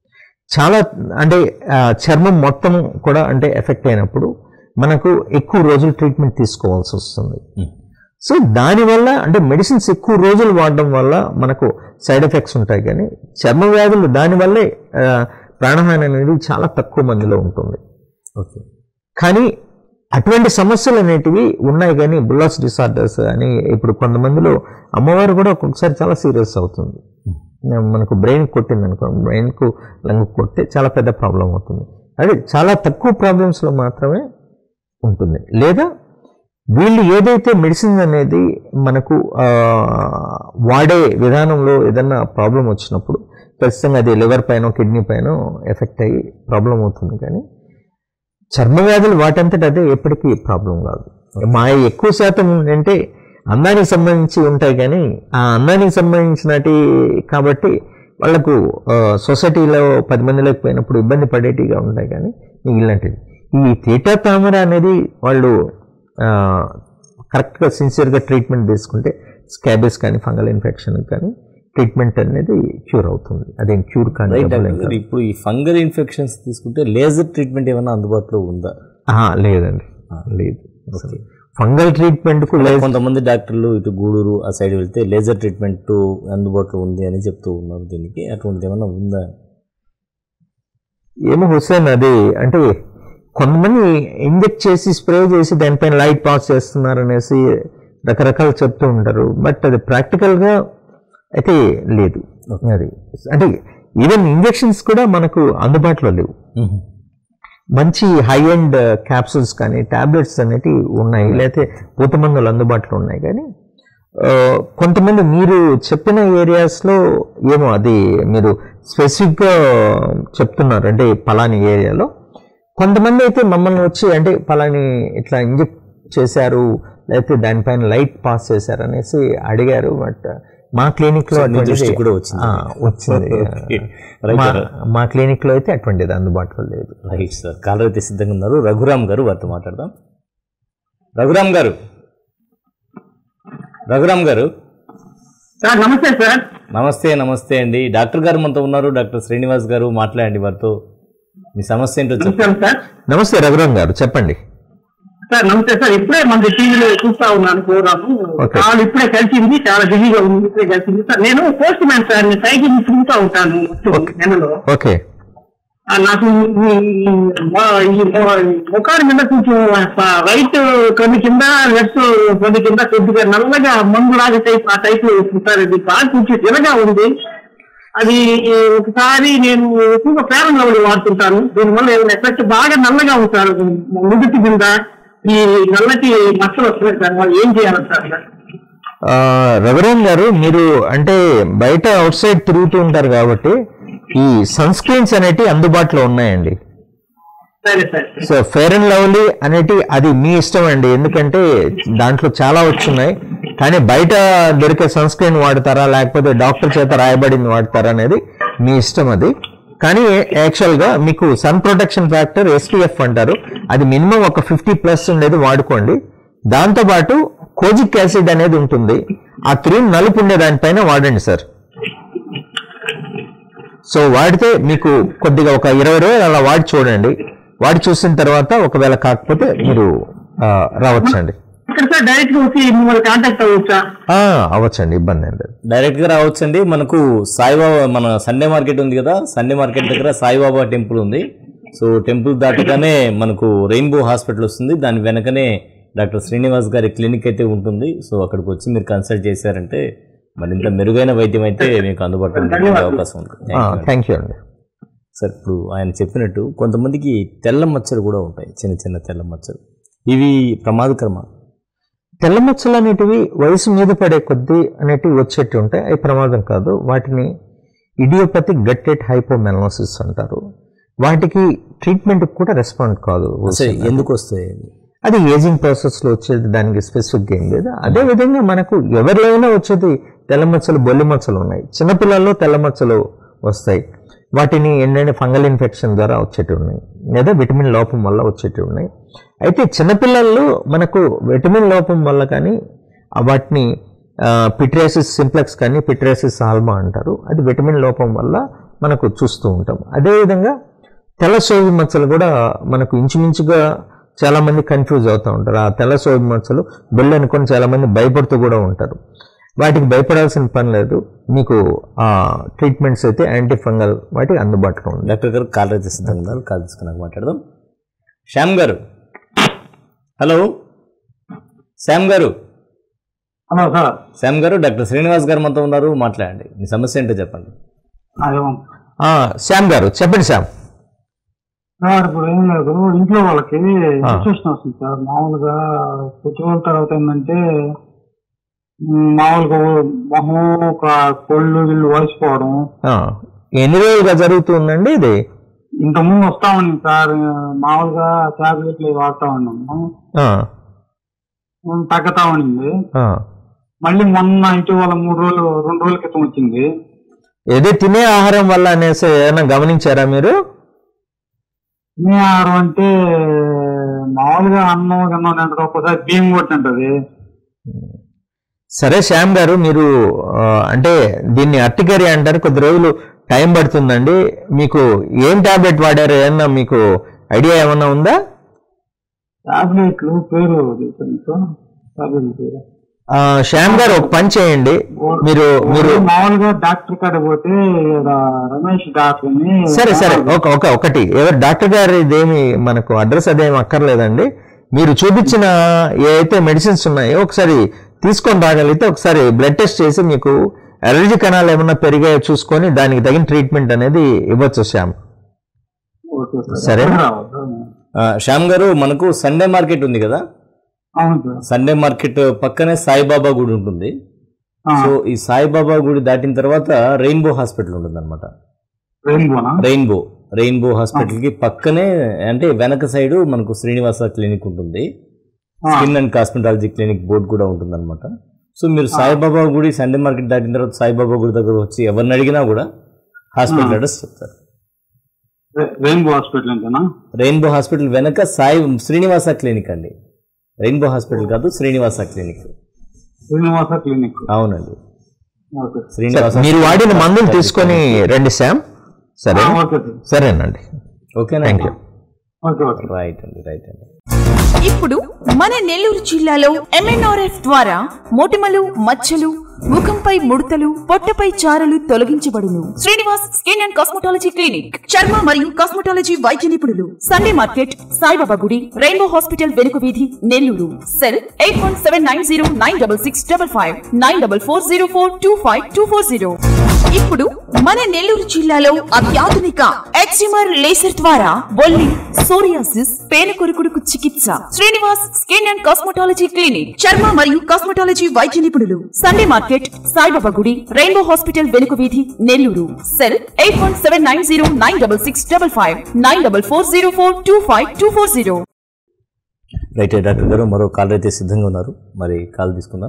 చాలా అంటే ఆ, చర్మం మొత్తం కూడా అంటే ఎఫెక్ట్ అయినప్పుడు మనకు ఎక్కువ రోజులు ట్రీట్మెంట్ తీసుకోవాల్సి వస్తుంది Hmm. సో దానివల్ల అంటే మెడిసిన్స్ ఎక్కువ రోజులు వాడడం వల్ల మనకు సైడ్ ఎఫెక్ట్స్ ఉంటాయి కానీ చర్మ వ్యాధులు దానివల్లే ఆ, ప్రాణహాని అనేది చాలా తక్కువ మందిలో ఉంటుంది ఓకే కానీ అటువంటి సమస్యలు అనేటివి ఉన్నాయి కానీ బుల్లాస్ డిసార్డర్స్ అని ఇప్పుడు కొంతమందిలో అమ్మవారు కూడా ఒక్కొక్కసారి చాలా సీరియస్ అవుతుంది మనకు బ్రెయిన్ కొట్టింది అనుకో బ్రెయిన్కు లంగ్ కొడితే చాలా పెద్ద ప్రాబ్లం అవుతుంది అదే చాలా తక్కువ ప్రాబ్లమ్స్లో మాత్రమే ఉంటుంది లేదా వీళ్ళు ఏదైతే మెడిసిన్ అనేది మనకు ఆ, వాడే విధానంలో ఏదన్నా ప్రాబ్లం వచ్చినప్పుడు ఖచ్చితంగా అది లివర్ పైన కిడ్నీ పైన ఎఫెక్ట్ అయ్యి ప్రాబ్లం అవుతుంది కానీ చర్మ వ్యాధులు వాటంతట అదే ఎప్పటికీ ప్రాబ్లం కాదు మా ఎక్కువ శాతం ఏంటంటే అందానికి సంబంధించి ఉంటాయి కానీ ఆ అందానికి సంబంధించినటి కాబట్టి వాళ్ళకు ఆ, సొసైటీలో పది మందిలోకి పోయినప్పుడు ఇబ్బంది పడేటిగా ఉంటాయి కానీ మిగిలినటివి ఈ తీటా తామర అనేది వాళ్ళు ఆ, కరెక్ట్గా సిన్సియర్గా ట్రీట్మెంట్ తీసుకుంటే స్కాబెస్ కానీ ఫంగల్ ఇన్ఫెక్షన్ కానీ ట్రీట్మెంట్ అనేది క్యూర్ అవుతుంది అదేం క్యూర్ కానీ రైట్ డబ్బులు డాక్టర్ గారు ఇప్పుడు ఈ ఫంగల్ ఇన్ఫెక్షన్స్ తీసుకుంటే లేజర్ ట్రీట్మెంట్ ఏమైనా అందుబాటులో ఉందా ఆహా, లేదండి లేదు ఫంగల్ ట్రీట్మెంట్ కు లేదు కొంతమంది డాక్టర్లు ఇటు గూడూరు ఆ సైడ్ వెళ్తే లేజర్ ట్రీట్మెంట్ అందుబాటులో ఉంది అని చెప్తూ ఉన్నారు దీనికి అటువంటిది ఏమైనా ఉందా ఏమో హుసేన్ అది అంటే కొంతమంది ఇంజెక్ట్ చేసి స్ప్రే చేసి దానిపైన లైట్ పాస్ చేస్తున్నారు అనేసి రకరకాలు చెప్తూ ఉంటారు బట్ అది ప్రాక్టికల్గా అయితే లేదు అది అంటే ఈవెన్ ఇంజెక్షన్స్ కూడా మనకు అందుబాటులో లేవు మంచి హై ఎండ్ క్యాప్సూల్స్ కానీ టాబ్లెట్స్ అనేటివి ఉన్నాయి లేకపోతే పూత మందులు అందుబాటులో ఉన్నాయి కానీ ఆ, కొంతమంది మీరు చెప్పిన ఏరియాస్లో ఏమో అది మీరు స్పెసిఫిక్గా చెప్తున్నారు అంటే పలాని ఏరియాలో కొంతమంది అయితే మమ్మల్ని వచ్చి అంటే పలాని ఇట్లా ఇంజెక్ట్ చేశారు లేకపోతే దానిపైన లైట్ పాస్ చేశారు అనేసి అడిగారు బట్ మా క్లినిక్లో మీ దృష్టికి కూడా వచ్చింది. ఆ, వచ్చింది Okay. Right, మా- sir. మా క్లినిక్లో అయితే అటువంటిది అందుబాటులో లేదు రైట్ సార్ కాలర్ అయితే సిద్ధంగా ఉన్నారు రఘురామ్ గారు వారితో మాట్లాడదాం రఘురామ్ గారు రఘురామ్ గారు సార్ నమస్తే సార్ నమస్తే నమస్తే అండి డాక్టర్ గారు మనతో ఉన్నారు డాక్టర్ శ్రీనివాస్ గారు మాట్లాడండి వారితో మీ సమస్య ఏంటో చెప్పండి నమస్కారం సార్ నమస్తే రఘురామ్ గారు చెప్పండి సార్ నమస్తే సార్ ఇప్పుడే మన టీవీలో చూస్తా ఉన్నాను ప్రోగ్రామ్ Okay. వాళ్ళు ఇప్పుడే కలిసింది చాలా బిజీగా ఉంది ఇప్పుడే కలిసింది సార్ నేను పోస్ట్ మ్యాన్ సార్ నేను సైకిల్ తిరుగుతూ ఉంటాను నెలలో ఓకే ఆ, నాకు ఈ- ఈ మొ- ఈ మొ- ముఖాన్ని మీద కొంచెం ప- రైట్ కొన్ని కింద లెఫ్ట్ కొన్ని కింద కొద్దిగా నల్లగా మందు లాగా టైప్ ఆ టైప్ సార్ ఇది బాగా కొంచెం తినగా ఉంది అది ఒకసారి నేను ఎక్కువగా పేరం లెవెల్ వాడుతుంటాను దీనివల్ల ఏమైనా ఎఫెక్ట్ బాగా నల్లగా ఉంటారు నుదుటి కింద ఈ నల్లటి మచ్చలు వస్తున్నాయి దానివల్ల ఏం చేయాలి సార్ ఆ, రఘురామ్ గారు మీరు అంటే బయట అవుట్ సైడ్ తిరుగుతూ ఉంటారు కాబట్టి ఈ సన్ స్క్రీన్స్ అనేటివి అందుబాటులో ఉన్నాయండి సరే సరే సో ఫేర్ అండ్ లవ్లీ అనేటి అది మీ ఇష్టం అండి ఎందుకంటే దాంట్లో చాలా వచ్చున్నాయి కానీ బయట దొరికే సన్ స్క్రీన్ వాడతారా లేకపోతే డాక్టర్ చేత రాయబడింది వాడతారా అనేది మీ ఇష్టం అది కానీ యాక్చువల్గా మీకు సన్ ప్రొటెక్షన్ ఫ్యాక్టర్ ఎస్పీఎఫ్ అంటారు అది మినిమం ఒక ఫిఫ్టీ ప్లస్ ఉండేది వాడుకోండి దాంతోపాటు కోజిక్ యాసిడ్ అనేది ఉంటుంది ఆ క్రీమ్ నలుపు ఉండే దానిపైన వాడండి సార్ సో వాడితే మీకు కొద్దిగా ఒక ఇరవై రోజులు అలా వాడి చూడండి వాడి చూసిన తర్వాత ఒకవేళ కాకపోతే మీరు ఆ, రావచ్చండి ఇక్కడ సార్ డైరెక్ట్ గా వచ్చి మిమ్మల్ని కాంటాక్ట్ అవ్వచ్చా ఆ, అవ్వచ్చండి ఇబ్బంది ఏం లేదు డైరెక్ట్ గా రావచ్చండి మనకు సాయిబాబా మన సండే మార్కెట్ ఉంది కదా సండే మార్కెట్ దగ్గర సాయిబాబా టెంపుల్ ఉంది సో టెంపుల్ దాటగానే మనకు రెయిన్బో హాస్పిటల్ వస్తుంది దాని వెనకనే డాక్టర్ శ్రీనివాస్ గారి క్లినిక్ అయితే ఉంటుంది సో అక్కడికి వచ్చి మీరు కన్సల్ట్ చేశారంటే మరింత మెరుగైన వైద్యం అయితే మీకు అందుబాటులో ఉండే అవకాశం ఉంటుంది Thank you. థ్యాంక్ యూ అండి సార్ ఇప్పుడు ఆయన చెప్పినట్టు కొంతమందికి తెల్ల మచ్చలు కూడా ఉంటాయి చిన్న చిన్న తెల్ల మచ్చలు ఇవి ప్రమాదకరమా తెల్ల మచ్చలు అనేటివి వయసు మీద పడే కొద్దీ అనేటివి వచ్చేటి ఉంటాయి అవి ప్రమాదం కాదు వాటిని ఇడియోపతిక్ గట్టెట్ హైపోమెనోసిస్ అంటారు వాటికి ట్రీట్మెంట్ కూడా రెస్పాండ్ కాదు అసలు ఎందుకు వస్తాయి అవి? అది ఏజింగ్ ప్రాసెస్ లో వచ్చేది దానికి స్పెసిఫిక్ ఏం లేదు అదే విధంగా మనకు ఎవరిలోనైనా వచ్చేది తెల్ల మచ్చలు బొల్లి మచ్చలు ఉన్నాయి చిన్నపిల్లల్లో తెల్ల మచ్చలు వస్తాయి వాటిని ఏంటంటే ఫంగల్ ఇన్ఫెక్షన్ ద్వారా వచ్చేటి ఉన్నాయి లేదా విటమిన్ లోపం వల్ల వచ్చేటి ఉన్నాయి అయితే చిన్నపిల్లల్లో మనకు విటమిన్ లోపం వల్ల కానీ ఆ వాటిని పిట్రేసిస్ సింప్లెక్స్ కానీ పిట్రేసిస్ ఆల్మా అంటారు అది విటమిన్ లోపం వల్ల మనకు చూస్తూ ఉంటాం అదేవిధంగా తెల్ల సోవి మచ్చలు కూడా మనకు ఇంచుమించుగా చాలా మంది కన్ఫ్యూజ్ అవుతూ ఉంటారు ఆ తెల్ల సోవి మచ్చలు బొల్లి అనుకొని చాలా మంది భయపడుతూ కూడా ఉంటారు వాటికి భయపడాల్సిన పని లేదు మీకు ఆ ట్రీట్మెంట్స్ అయితే యాంటీ ఫంగల్ వాటికి అందుబాటులో ఉంది డాక్టర్ గారు కాల్ అయితే సిద్ధంగా ఉన్నారు కాల్ తీసుకున్నాక మాట్లాడదాం శ్యామ్ గారు హలో శ్యామ్ గారు హలో సార్ శ్యామ్ గారు డాక్టర్ శ్రీనివాస్ గారు మనతో ఉన్నారు మాట్లాడండి మీ సమస్య ఏంటో చెప్పండి అదే ఆ, శ్యామ్ గారు చెప్పండి శ్యామ్ సార్ ఇప్పుడు ఏం లేదు ఇంట్లో వాళ్ళకి సిచ్యువేషన్ వస్తుంది సార్ మామూలుగా ఫెస్టివల్ తర్వాత ఏంటంటే మ్, మామూలుగా మొహం ఒక కొళ్ళు గిళ్ళు వలసిపోవడం ఆ, ఎన్ని రోజులుగా జరుగుతుందండి ఇది ఇంత ముందు వస్తా ఉంది సార్ మామూలుగా టాబ్లెట్లు ఇవి వాడుతా ఉన్నాము ఆ, ఉమ్, తగ్గుతా ఉండింది ఆ. మళ్ళీ మొన్న ఇటీవల మూడు రోజులు రెండు రోజుల క్రితం వచ్చింది ఏదో తినే ఆహారం వల్ల అనేసి ఏమైనా గమనించారా మీరు తినే ఆహారం అంటే మామూలుగా అన్నం గిన్నం తింటది ఒక్కోసారి బియ్యం కొట్టింటది సరే శ్యామ్ గారు మీరు ఆ, అంటే దీన్ని అట్టికరి అంటారు కొద్ది రోజులు టైం పడుతుందండి మీకు ఏం టాబ్లెట్ వాడారు ఏమన్నా మీకు ఐడియా ఏమన్నా ఉందా టాబ్లెట్లు పేరు తెలుసా నీకు? టాబ్లెట్ల పేరు ఆ, శ్యామ్ గారు ఒక పని చేయండి మీరు మీరు మామూలుగా డాక్టర్ కాడ పోతే ఈడ రమేష్ డాక్టర్ అని సరే సరే ఒక ఒక ఒకటి ఎవరు డాక్టర్ గారు ఇదేమి మనకు అడ్రస్ అదేమి అక్కర్లేదండి మీరు చూపించిన ఏ అయితే మెడిసిన్స్ ఉన్నాయో ఒకసారి తీసుకొని రాగలిగితే ఒకసారి బ్లడ్ టెస్ట్ చేసి మీకు అలర్జీ కణాలు ఏమన్నా పెరిగాయో చూసుకొని దానికి తగిన ట్రీట్మెంట్ అనేది ఇవ్వచ్చు శ్యామ్ ఓకే సార్. సరే. ఎప్పుడు రావాలి? ఆ, శ్యామ్ గారు మనకు సండే మార్కెట్ ఉంది కదా అవును సార్ సండే మార్కెట్ పక్కనే సాయిబాబా గుడి ఉంటుంది ఆ, సో ఈ సాయిబాబా గుడి దాటిన తర్వాత రెయిన్బో హాస్పిటల్ ఉంటుంది అనమాట రెయిన్బోనా రెయిన్బో రెయిన్బో హాస్పిటల్ కి పక్కనే అంటే వెనక సైడ్ మనకు శ్రీనివాస క్లినిక్ ఉంటుంది ఆ, skin and cosmetology clinic board కూడా ఉంటుంది అనమాట సో మీరు సాయిబాబా గుడి సండే మార్కెట్ దాటిన తర్వాత సాయిబాబా గుడి దగ్గర వచ్చి ఎవరిని అడిగినా కూడా హాస్పిటల్ అడ్రస్ చెప్తారు రె- రెయిన్బో హాస్పిటల్ అంతేనా రెయిన్బో హాస్పిటల్ వెనక సాయి శ్రీనివాస క్లినిక్ అండి రెయిన్బో హాస్పిటల్ కాదు శ్రీనివాస క్లినిక్ శ్రీనివాస క్లినిక్ అవునండి ఓకే శ్రీనివాస మీరు వాడిన మందులు తీసుకొని రండి శ్యామ్ సరే ఆ, ఓకే సార్ సరేనండి ఓకేనా thank you okay okay right అండి రైట్ అండి ఇప్పుడు మన నెల్లూరు జిల్లాలో ఎంఎన్ఆర్ఎఫ్ ద్వారా మొటిమలు మచ్చలు ముఖంపై ముడతలు పొట్టపై చారలు తొలగించబడును Srinivas skin and cosmetology clinic చర్మ మరియు కాస్మెటాలజీ వైద్య నిపుణులు సండే మార్కెట్ సాయిబాబా గుడి రెయిన్బో హాస్పిటల్ వెనుక వీధి Nellore cell eight one seven nine zero nine double six double five nine double four zero four two five two four zero ఇప్పుడు మన నెల్లూరు జిల్లాలో అత్యాధునిక ఎక్సిమర్ లేసర్ ద్వారా బొల్లి సోరియాసిస్ పేను కొరుకుడుకు చికిత్స Srinivas skin and cosmetology clinic చర్మ మరియు కాస్మెటాలజీ వైద్య నిపుణులు సండే మార్కెట్ సాయిబాబా గుడి రెయిన్బో హాస్పిటల్ వెనుక వీధి Nellore cell eight one seven nine zero nine double six double five nine double four zero four two five two four zero right doctor గారు మరో కాల్ అయితే సిద్ధంగా ఉన్నారు మరి కాల్ తీసుకుందాం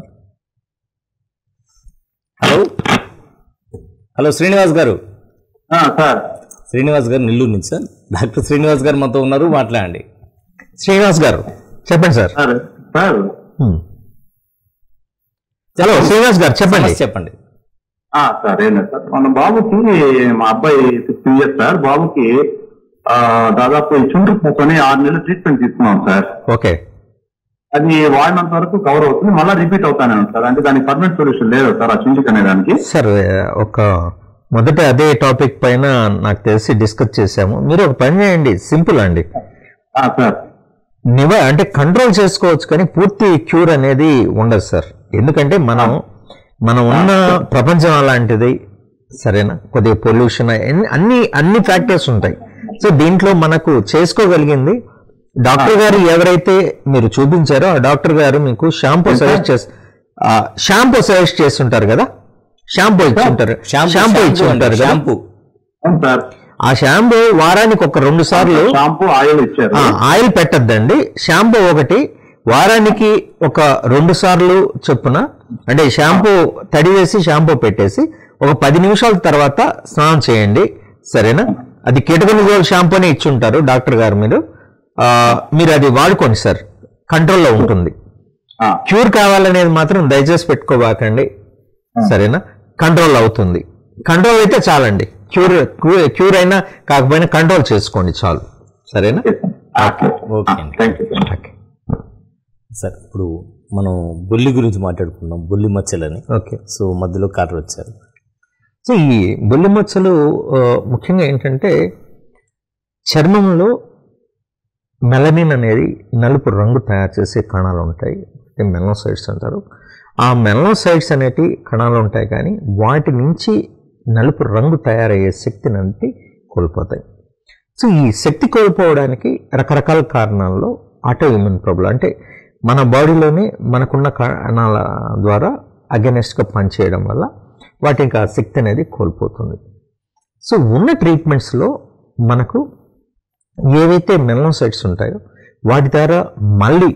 హలో హలో శ్రీనివాస్ గారు ఆ, సార్ శ్రీనివాస్ గారు నెల్లూరు నుంచి సార్ డాక్టర్ శ్రీనివాస్ గారు మనతో ఉన్నారు మాట్లాడండి శ్రీనివాస్ గారు చెప్పండి sir sir sir hmm. Hello Srinivas గారు చెప్పండి సమస్య చెప్పండి ఆ, సార్ ఏం లేదు సార్ మన బాబుకి మా అబ్బాయి ఫిఫ్టీన్ ఇయర్స్ సార్ బాబుకి ఆ, దాదాపు ఈ చుండ్రు పోతోని ఆరు నెలలు ట్రీట్మెంట్ తీసుకున్నాం సార్ ఓకే అది వాడినంత వరకు కవర్ అవుతుంది మళ్ళీ రిపీట్ అవుతానే ఉంది సార్ అంటే దానికి పర్మనెంట్ సొల్యూషన్ లేదు సార్ ఆ చుండ్రుకి అనే దానికి సార్ ఒక మొదట అదే టాపిక్ పైన నాకు తెలిసి డిస్కస్ చేశాము మీరు ఒక పని చేయండి సింపుల్ అండి ఆ, సార్ నివ అంటే కంట్రోల్ చేసుకోవచ్చు కానీ పూర్తి క్యూర్ అనేది ఉండదు సార్ ఎందుకంటే మనం మనం ఉన్న ప్రపంచం అలాంటిది సరేనా కొద్దిగా పొల్యూషన్ అన్ని అన్ని ఫ్యాక్టర్స్ ఉంటాయి సో దీంట్లో మనకు చేసుకోగలిగింది డాక్టర్ గారు ఎవరైతే మీరు చూపించారో ఆ డాక్టర్ గారు మీకు షాంపూ సజెస్ట్ చేసి షాంపూ సజెస్ట్ చేస్తుంటారు కదా షాంపూ ఇచ్చి ఉంటారు షాంపూ ఇచ్చి ఉంటారు కదా షాంపూ అవును సార్ ఆ షాంపూ వారానికి ఒక రెండు సార్లు షాంపూ ఆయిల్ ఇచ్చారు ఆ, ఆయిల్ పెట్టద్దండి షాంపూ ఒకటి వారానికి ఒక రెండు సార్లు చొప్పున అంటే షాంపూ తడి వేసి షాంపూ పెట్టేసి ఒక పది నిమిషాల తర్వాత స్నానం చేయండి సరేనా అది కిటకనిజోల్ షాంపూనే ఇచ్చుంటారు డాక్టర్ గారు మీరు ఆ, మీరు అది వాడుకోండి సార్ కంట్రోల్లో ఉంటుంది ఆ, క్యూర్ కావాలనేది మాత్రం దయచేసి పెట్టుకోబాకండి సరేనా కంట్రోల్ అవుతుంది కంట్రోల్ అయితే చాలండి క్యూర్ క్యూర్- క్యూర్ అయినా కాకపోయినా కంట్రోల్ చేసుకోండి చాలు సరేనా ఓకే ఓకే అండి. Thank you sir okay sir ఇప్పుడు మనం బొల్లి గురించి మాట్లాడుకున్నాం బొల్లి మచ్చలని ఓకే సో మధ్యలో కాటర్ వచ్చారు సో ఈ బొల్లి మచ్చలు ఆ, ముఖ్యంగా ఏంటంటే చర్మంలో మెలనిన్ అనేది నలుపు రంగు తయారు చేసే కణాలు ఉంటాయి మెలనోసైడ్స్ అంటారు ఆ మెలనోసైడ్స్ అనేటి కణాలు ఉంటాయి కానీ వాటి నుంచి నలుపు రంగు తయారయ్యే శక్తిని అంటే కోల్పోతాయి సో ఈ శక్తి కోల్పోవడానికి రకరకాల కారణాల్లో ఆటో ఇమ్యూన్ ప్రాబ్లం అంటే మన బాడీలోనే మనకున్న కణాల ద్వారా అగెనెస్ట్గా పనిచేయడం వల్ల వాటికి ఆ శక్తి అనేది కోల్పోతుంది సో ఉన్న ట్రీట్మెంట్స్లో మనకు ఏవైతే మెలనోసైట్స్ ఉంటాయో వాటి ద్వారా మళ్ళీ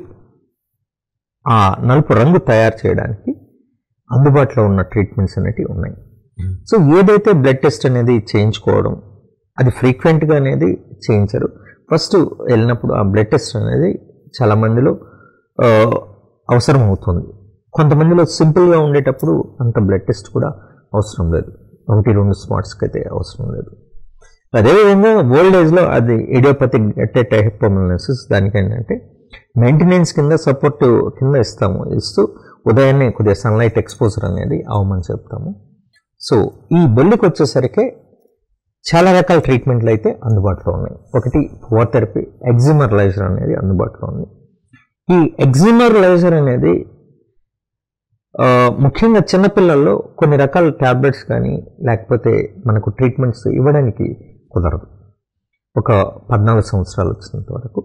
ఆ నలుపు రంగు తయారు చేయడానికి అందుబాటులో ఉన్న ట్రీట్మెంట్స్ అనేవి ఉన్నాయి సో ఏదైతే బ్లడ్ టెస్ట్ అనేది చేయించుకోవడం అది ఫ్రీక్వెంట్గా అనేది చేయించరు ఫస్ట్ వెళ్ళినప్పుడు ఆ బ్లడ్ టెస్ట్ అనేది చాలా మందిలో ఆ, అవసరం అవుతుంది కొంతమందిలో సింపుల్గా ఉండేటప్పుడు అంత బ్లడ్ టెస్ట్ కూడా అవసరం లేదు ఒకటి రెండు స్మార్ట్స్కి అయితే అవసరం లేదు అదేవిధంగా ఓల్డ్ ఏజ్లో అది ఇడియోపతిక్ గట్టే టైపోమలసిస్ దానికి ఏంటంటే మెయింటెనెన్స్ కింద సపోర్ట్ కింద ఇస్తాము ఇస్తూ ఉదయాన్నే కొద్దిగా సన్లైట్ ఎక్స్పోజర్ అనేది అవమని చెప్తాము సో ఈ బొల్లికి వచ్చేసరికి చాలా రకాల ట్రీట్మెంట్లు అయితే అందుబాటులో ఉన్నాయి ఒకటి పువర్ థెరపీ ఎగ్జిమర్ లైజర్ అనేది అందుబాటులో ఉంది ఈ ఎగ్జిమర్ లైజర్ అనేది ఆ, ముఖ్యంగా చిన్నపిల్లల్లో కొన్ని రకాల ట్యాబ్లెట్స్ కానీ లేకపోతే మనకు ట్రీట్మెంట్స్ ఇవ్వడానికి కుదరదు ఒక పద్నాలుగు సంవత్సరాలు వచ్చినంత వరకు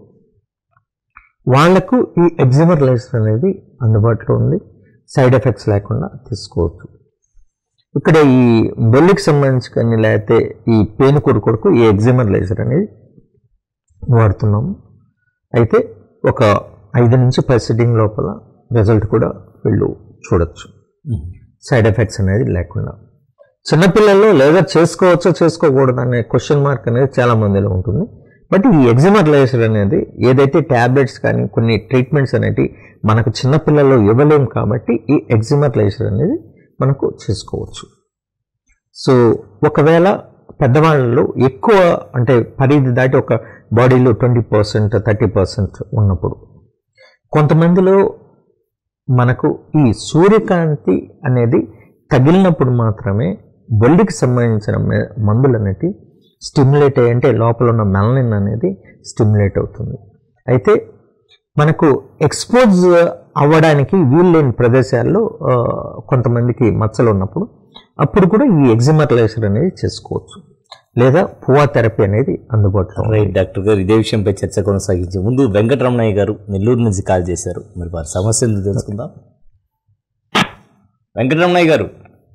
వాళ్లకు ఈ ఎగ్జిమర్ లైజర్ అనేది అందుబాటులో ఉంది సైడ్ ఎఫెక్ట్స్ లేకుండా తీసుకోవచ్చు ఇక్కడ ఈ బొల్లికి సంబంధించి కానీ లేకపోతే ఈ పేను కొడుకు ఈ ఎగ్జిమర్ లైజర్ అనేది వాడుతున్నాము అయితే ఒక ఐదు నుంచి పది సిట్టింగ్ లోపల రిజల్ట్ కూడా వీళ్ళు చూడొచ్చు సైడ్ ఎఫెక్ట్స్ అనేది లేకుండా చిన్నపిల్లల్లో లేజర్ చేసుకోవచ్చో చేసుకోకూడదు అనే క్వశ్చన్ మార్క్ అనేది చాలా మందిలో ఉంటుంది బట్ ఈ ఎగ్జిమర్ లేజర్ అనేది ఏదైతే ట్యాబ్లెట్స్ కానీ కొన్ని ట్రీట్మెంట్స్ అనేవి మనకు చిన్నపిల్లల్లో ఇవ్వలేం కాబట్టి ఈ ఎగ్జిమర్ లేజర్ అనేది మనకు చేసుకోవచ్చు సో ఒకవేళ పెద్దవాళ్ళలో ఎక్కువ అంటే పరిధి దాటి ఒక బాడీలో ట్వంటీ పర్సెంట్ థర్టీ పర్సెంట్ ఉన్నప్పుడు కొంతమందిలో మనకు ఈ సూర్యకాంతి అనేది తగిలినప్పుడు మాత్రమే బొల్లికి సంబంధించిన మె- మందులు అనేవి స్టిమ్యులేట్ అయ్యి అంటే లోపల ఉన్న మెలనిన్ అనేది స్టిమ్యులేట్ అవుతుంది అయితే మనకు ఎక్స్పోజ్ అవ్వడానికి వీలు లేని ప్రదేశాల్లో ఆ, కొంతమందికి మచ్చలు ఉన్నప్పుడు అప్పుడు కూడా ఈ ఎగ్జిమర్ లేసర్ అనేది చేసుకోవచ్చు లేదా పువా థెరపీ అనేది అందుబాటులో ఉంది. రైట్ డాక్టర్ గారు ఇదే విషయంపై చర్చ కొనసాగించే ముందు వెంకటరమణయ్య గారు నెల్లూరు నుంచి కాల్ చేశారు మరి వారి సమస్య ఏందో తెలుసుకుందాం వెంకటరమణయ్య గారు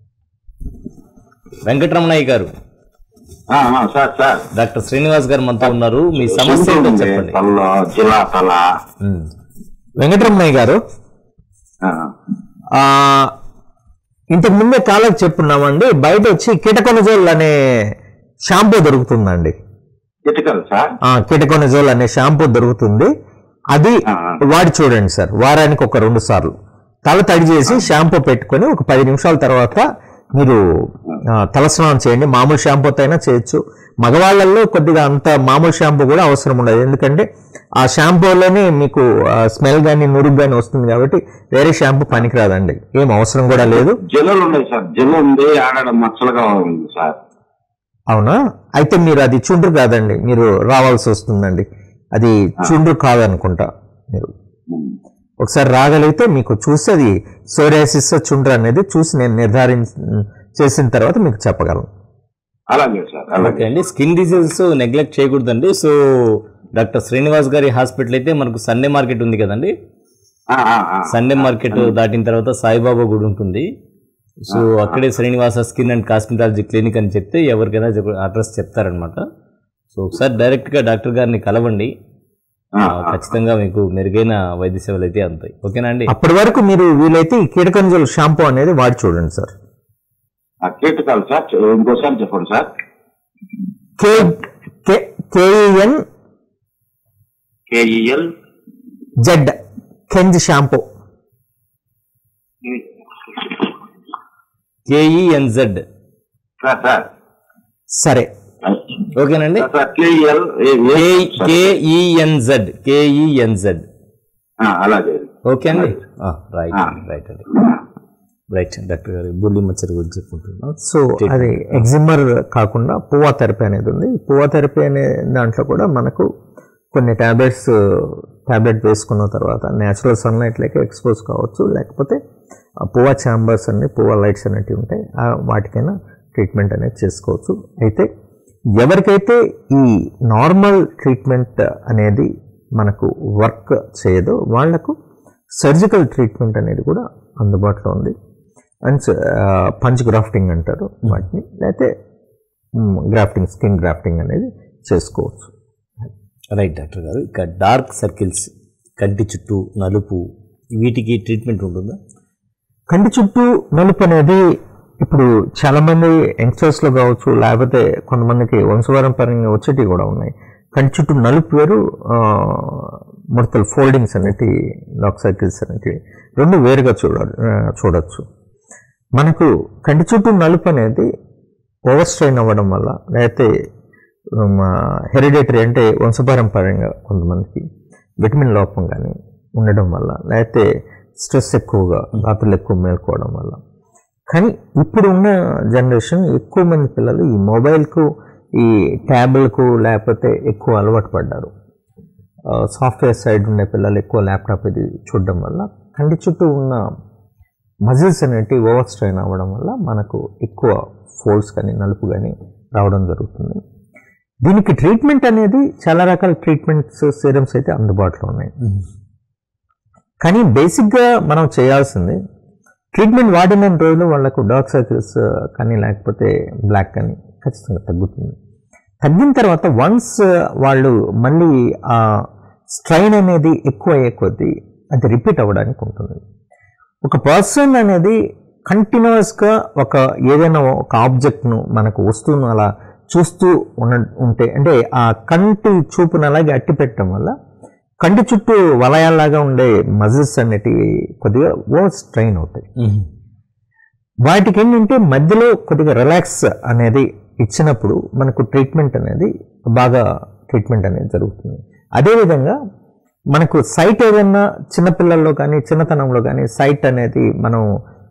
వెంకటరమణయ్య గారు ఆ, ఆ, సార్ సార్ డాక్టర్ శ్రీనివాస్ గారు మనతో ఉన్నారు మీ సమస్య ఏంటో చెప్పండి తలలో జిల్లా తల ఉమ్. వెంకటరమణయ్య గారు ఆ, ఆ, ఇంతకు ముందే కాలకు చెప్పున్నామండి బయట వచ్చి కీటకొనజోల్ అనే షాంపూ దొరుకుతుందండి చిటికలు సార్ ఆ కీటకొనజోల్ అనే షాంపూ దొరుకుతుంది అది ఆ. వాడి చూడండి సార్ వారానికి ఒక రెండు సార్లు తల తడి చేసి షాంపూ పెట్టుకొని ఒక పది నిమిషాల తర్వాత మీరు ఆ, తలస్నానం చేయండి మామూలు షాంపూతో అయినా చేయొచ్చు మగవాళ్ళల్లో కొద్దిగా అంత మామూలు షాంపూ కూడా అవసరం ఉండదు ఎందుకంటే ఆ షాంపూలోనే మీకు స్మెల్ కానీ నురుగు కానీ వస్తుంది కాబట్టి వేరే షాంపూ పనికిరాదండి ఏం అవసరం కూడా లేదు జల్లులు ఉన్నాయి సార్ జల్లు ఉంది ఆడడం మచ్చలుగా ఉంది సార్ అవునా అయితే మీరు అది చుండ్రు కాదండి మీరు రావాల్సి వస్తుందండి అది చుండ్రు కాదనుకుంటా మీరు ఒకసారి రాగలిగితే మీకు చూసి అది సోరియాసిస్ చుండ్రు అనేది చూసి నేను నిర్ధారించ చేసిన తర్వాత మీకు చెప్పగలను అలాగే సార్ అలాగే ఓకే అండి స్కిన్ డిసీజెస్ నెగ్లెక్ట్ చేయకూడదండి సో డాక్టర్ శ్రీనివాస్ గారి హాస్పిటల్ అయితే మనకు సండే మార్కెట్ ఉంది కదండి ఆ, ఆ, ఆ. సండే మార్కెట్ దాటిన తర్వాత సాయిబాబా గుడి ఉంటుంది సో అక్కడే Srinivasa skin and cosmetology clinic అని చెప్తే ఎవరికైనా అడ్రస్ చెప్తారనమాట సో ఒకసారి డైరెక్ట్గా డాక్టర్ గారిని కలవండి ఆ, ఆ, ఖచ్చితంగా మీకు మెరుగైన వైద్య సేవలు అయితే అందుతాయి ఓకేనా అండి అప్పటి వరకు మీరు వీలైతే ఈ కీటకంజుల షాంపూ అనేది వాడి చూడండి సార్ ఆ, కీటకాలు సార్ ఇంకోసారి చెప్పండి sir K K K E N K E L Z Kenz shampoo K E N Z sir sir సరే ఓకేనండి sir, sir K E L K E N Z K E N Z అలాగే ఓకే అండి రైట్ ఆ. రైట్ అండి రైట్ డాక్టర్ గారు బుల్లి మచ్చరి గురించి చెప్పుకుంటున్నాం సో అది ఎగ్జిమర్ కాకుండా పువ్వా థెరపీ అనేది ఉంది పువ్వా థెరపీ అనే దాంట్లో కూడా మనకు కొన్ని ట్యాబ్లెట్స్ ట్యాబ్లెట్ వేసుకున్న తర్వాత న్యాచురల్ సన్లైట్లకి ఎక్స్పోజ్ కావచ్చు లేకపోతే ఆ పువ్వా ఛాంబర్స్ అన్ని పువ్వా లైట్స్ అనేవి ఉంటాయి ఆ వాటికైనా ట్రీట్మెంట్ అనేది చేసుకోవచ్చు అయితే ఎవరికైతే ఈ నార్మల్ ట్రీట్మెంట్ అనేది మనకు వర్క్ చేయదో వాళ్లకు సర్జికల్ ట్రీట్మెంట్ అనేది కూడా అందుబాటులో ఉంది అండ్ పంచ్ గ్రాఫ్టింగ్ అంటారు వాటిని లేకపోతే గ్రాఫ్టింగ్ స్కిన్ గ్రాఫ్టింగ్ అనేది చేసుకోవచ్చు రైట్ డాక్టర్ గారు ఇక డార్క్ సర్కిల్స్ కంటి చుట్టూ నలుపు వీటికి ట్రీట్మెంట్ ఉంటుందా కంటి చుట్టూ నలుపు అనేది ఇప్పుడు చాలా మంది యంగ్స్టర్స్ లో కావచ్చు లేకపోతే కొంతమందికి వంశపారంపర్యంగా వచ్చేటివి కూడా ఉన్నాయి కంటి చుట్టూ నలుపు వేరు ఆ, ముడతలు ఫోల్డింగ్స్ అనేటి లాక్ సర్కిల్స్ అనేటివి రెండు వేరుగా చూడ ఆ, చూడొచ్చు మనకు కంటి చుట్టూ నలుపు అనేది ఓవర్ స్ట్రెయిన్ అవ్వడం వల్ల లేకపోతే హెరిడేటరీ అంటే వంశపారంపర్యంగా కొంతమందికి విటమిన్ లోపం కానీ ఉండడం వల్ల లేకపోతే స్ట్రెస్ ఎక్కువగా రాత్రులు ఎక్కువ మేల్కోవడం వల్ల కానీ ఇప్పుడు ఉన్న జనరేషన్ ఎక్కువ మంది పిల్లలు ఈ మొబైల్కు ఈ ట్యాబ్లకు లేకపోతే ఎక్కువ అలవాటు పడ్డారు సాఫ్ట్వేర్ సైడ్ ఉండే పిల్లలు ఎక్కువ ల్యాప్టాప్ ఇది చూడడం వల్ల కంటి చుట్టూ ఉన్న మజిల్స్ అనేటివి ఓవర్ స్ట్రెయిన్ అవ్వడం వల్ల మనకు ఎక్కువ ఫోల్డ్స్ కానీ నలుపు కానీ రావడం జరుగుతుంది దీనికి ట్రీట్మెంట్ అనేది చాలా రకాల ట్రీట్మెంట్స్ సీరమ్స్ అయితే అందుబాటులో ఉన్నాయి కానీ బేసిక్గా మనం చేయాల్సింది ట్రీట్మెంట్ వాడిన రోజులు వాళ్ళకు డార్క్ సర్కిల్స్ కానీ లేకపోతే బ్లాక్ కానీ ఖచ్చితంగా తగ్గుతుంది తగ్గిన తర్వాత వన్స్ వాళ్ళు మళ్ళీ ఆ స్ట్రైన్ అనేది ఎక్కువ అయ్యే కొద్దీ అది రిపీట్ అవ్వడానికి ఉంటుంది ఒక పర్సన్ అనేది కంటిన్యూస్గా ఒక ఏదైనా ఒక ఆబ్జెక్ట్ను మనకు వస్తువును అలా చూస్తూ ఉన్న ఉంటే అంటే ఆ కంటి చూపును అలాగే అట్టి పెట్టడం వల్ల కంటి చుట్టూ వలయాల్లాగా ఉండే మజిల్స్ అనేటివి కొద్దిగా ఓవర్ స్ట్రెయిన్ అవుతాయి వాటికి ఏంటంటే మధ్యలో కొద్దిగా రిలాక్స్ అనేది ఇచ్చినప్పుడు మనకు ట్రీట్మెంట్ అనేది బాగా ట్రీట్మెంట్ అనేది జరుగుతుంది అదేవిధంగా మనకు సైట్ ఏదైనా చిన్నపిల్లల్లో కానీ చిన్నతనంలో కానీ సైట్ అనేది మనం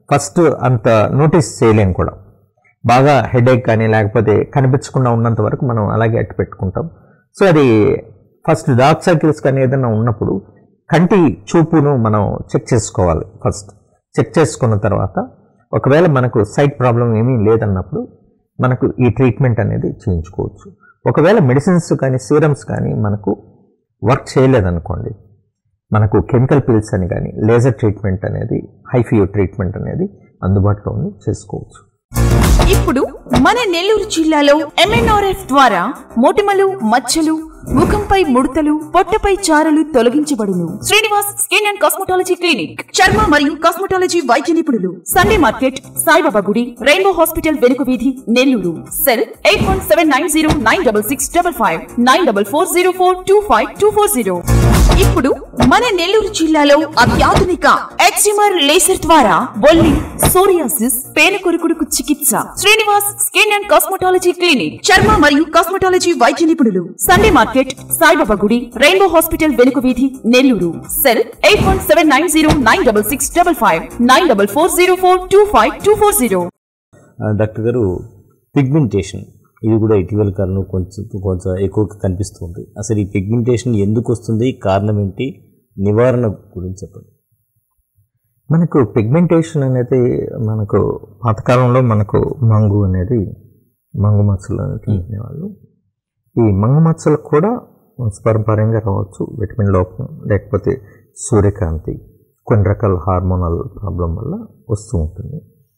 ఫస్ట్ అంత నోటీస్ చేయలేం కూడా బాగా హెడేక్ కానీ లేకపోతే కనిపించకుండా ఉన్నంత వరకు మనం అలాగే అట్టు పెట్టుకుంటాం సో అది ఫస్ట్ డార్క్ సర్కిల్స్ కానీ ఏదైనా ఉన్నప్పుడు కంటి చూపును మనం చెక్ చేసుకోవాలి ఫస్ట్ చెక్ చేసుకున్న తర్వాత ఒకవేళ మనకు సైట్ ప్రాబ్లం ఏమీ లేదన్నప్పుడు మనకు ఈ ట్రీట్మెంట్ అనేది చేయించుకోవచ్చు ఒకవేళ మెడిసిన్స్ కానీ సీరమ్స్ కానీ మనకు వర్క్ చేయలేదనుకోండి మనకు కెమికల్ పిల్స్ అని కానీ లేజర్ ట్రీట్మెంట్ అనేది హైఫియో ట్రీట్మెంట్ అనేది అందుబాటులో ఉంది చేసుకోవచ్చు ఇప్పుడు మన నెల్లూరు జిల్లాలో ఎంఎన్ఆర్ఎఫ్ ద్వారా మొటిమలు మచ్చలు ముఖంపై ముడతలు పొట్టపై చారలు తొలగించబడును Srinivas skin and cosmetology clinic చర్మ మరియు కాస్మెటాలజీ వైద్య నిపుణులు సండే మార్కెట్ సాయిబాబా గుడి రెయిన్బో హాస్పిటల్ వెనుక వీధి Nellore cell eight one seven nine zero nine double six double five nine double four zero four two five two four zero ఇప్పుడు మన నెల్లూరు జిల్లాలో అత్యాధునిక ఎక్సిమర్ లేసర్ ద్వారా బొల్లి సోరియాసిస్ పేను కొరుకుడుకు చికిత్స Srinivas skin and cosmetology clinic చర్మ మరియు కాస్మెటాలజీ వైద్య నిపుణులు సండే మార్కెట్ సాయిబాబా గుడి రెయిన్బో హాస్పిటల్ వెనుక వీధి Nellore cell eight one seven nine zero nine double six double five nine double four zero four two five two four zero ఆ, డాక్టర్ గారు పిగ్మెంటేషన్ ఇది కూడా ఇటీవల కాలంలో కొంచెం కొంచెం ఎక్కువగా కనిపిస్తుంది అసలు ఈ పిగ్మెంటేషన్ ఎందుకు వస్తుంది కారణం ఏంటి నివారణ గురించి చెప్పండి మనకు పిగ్మెంటేషన్ అనేది మనకు పాతకాలంలో మనకు మంగు అనేది మంగు మచ్చలు అనేది అనేవాళ్ళు ఈ మంగు మచ్చలకు కూడా వంశపారంపర్యంగా రావచ్చు విటమిన్ లోపం లేకపోతే సూర్యకాంతి కొన్ని రకాల హార్మోనల్ ప్రాబ్లం వల్ల వస్తూ ఉంటుంది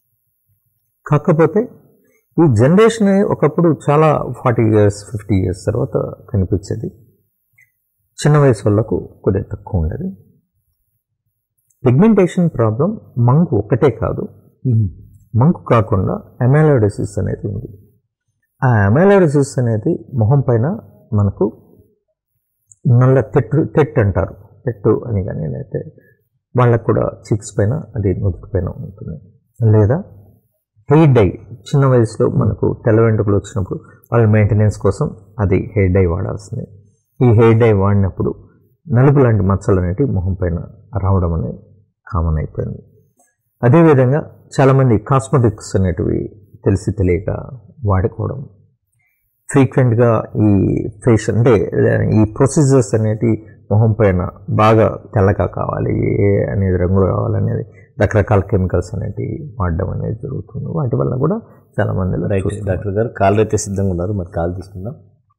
కాకపోతే ఈ జనరేషన్ ఒకప్పుడు చాలా ఫార్టీ ఇయర్స్ ఫిఫ్టీ ఇయర్స్ తర్వాత కనిపించేది చిన్న వయసు వాళ్ళకు కొద్దిగా తక్కువ ఉండేది పిగ్మెంటేషన్ ప్రాబ్లం మంకు ఒక్కటే కాదు మంకు కాకుండా అమైలోడసిస్ అనేది ఉంది ఆ అమైలోడసిస్ అనేది మొహం పైన మనకు నల్ల తెట్టు తెట్టు అంటారు తెట్టు అని కానీ అయితే వాళ్ళకు కూడా చిక్స్ పైన అది నుదుటి పైన ఉంటుంది లేదా హెయిర్ డై చిన్న వయసులో మనకు తెల్ల వెంట్రుకలు వచ్చినప్పుడు వాళ్ళ మెయింటెనెన్స్ కోసం అది హెయిర్ డై వాడాల్సిందే ఈ హెయిర్ డై వాడినప్పుడు నలుపు లాంటి మచ్చలు అనేటివి మొహం పైన రావడం అనేది కామన్ అయిపోయింది అదేవిధంగా చాలామంది కాస్మెటిక్స్ అనేటివి తెలిసి తెలియక వాడుకోవడం ఫ్రీక్వెంట్గా ఈ ఫేస్ అంటే ఈ ప్రొసీజర్స్ అనేటి మొహం పైన బాగా తెల్లగా కావాలి ఏ అనేది రంగు రావాలనేది రకరకాల కెమికల్స్ అనేటివి వాడడం అనేది జరుగుతుంది వాటి వల్ల కూడా చాలా మంది రైట్ డాక్టర్ గారు కాల్ అయితే సిద్ధంగా ఉన్నారు మరి కాల్ తీసుకుందాం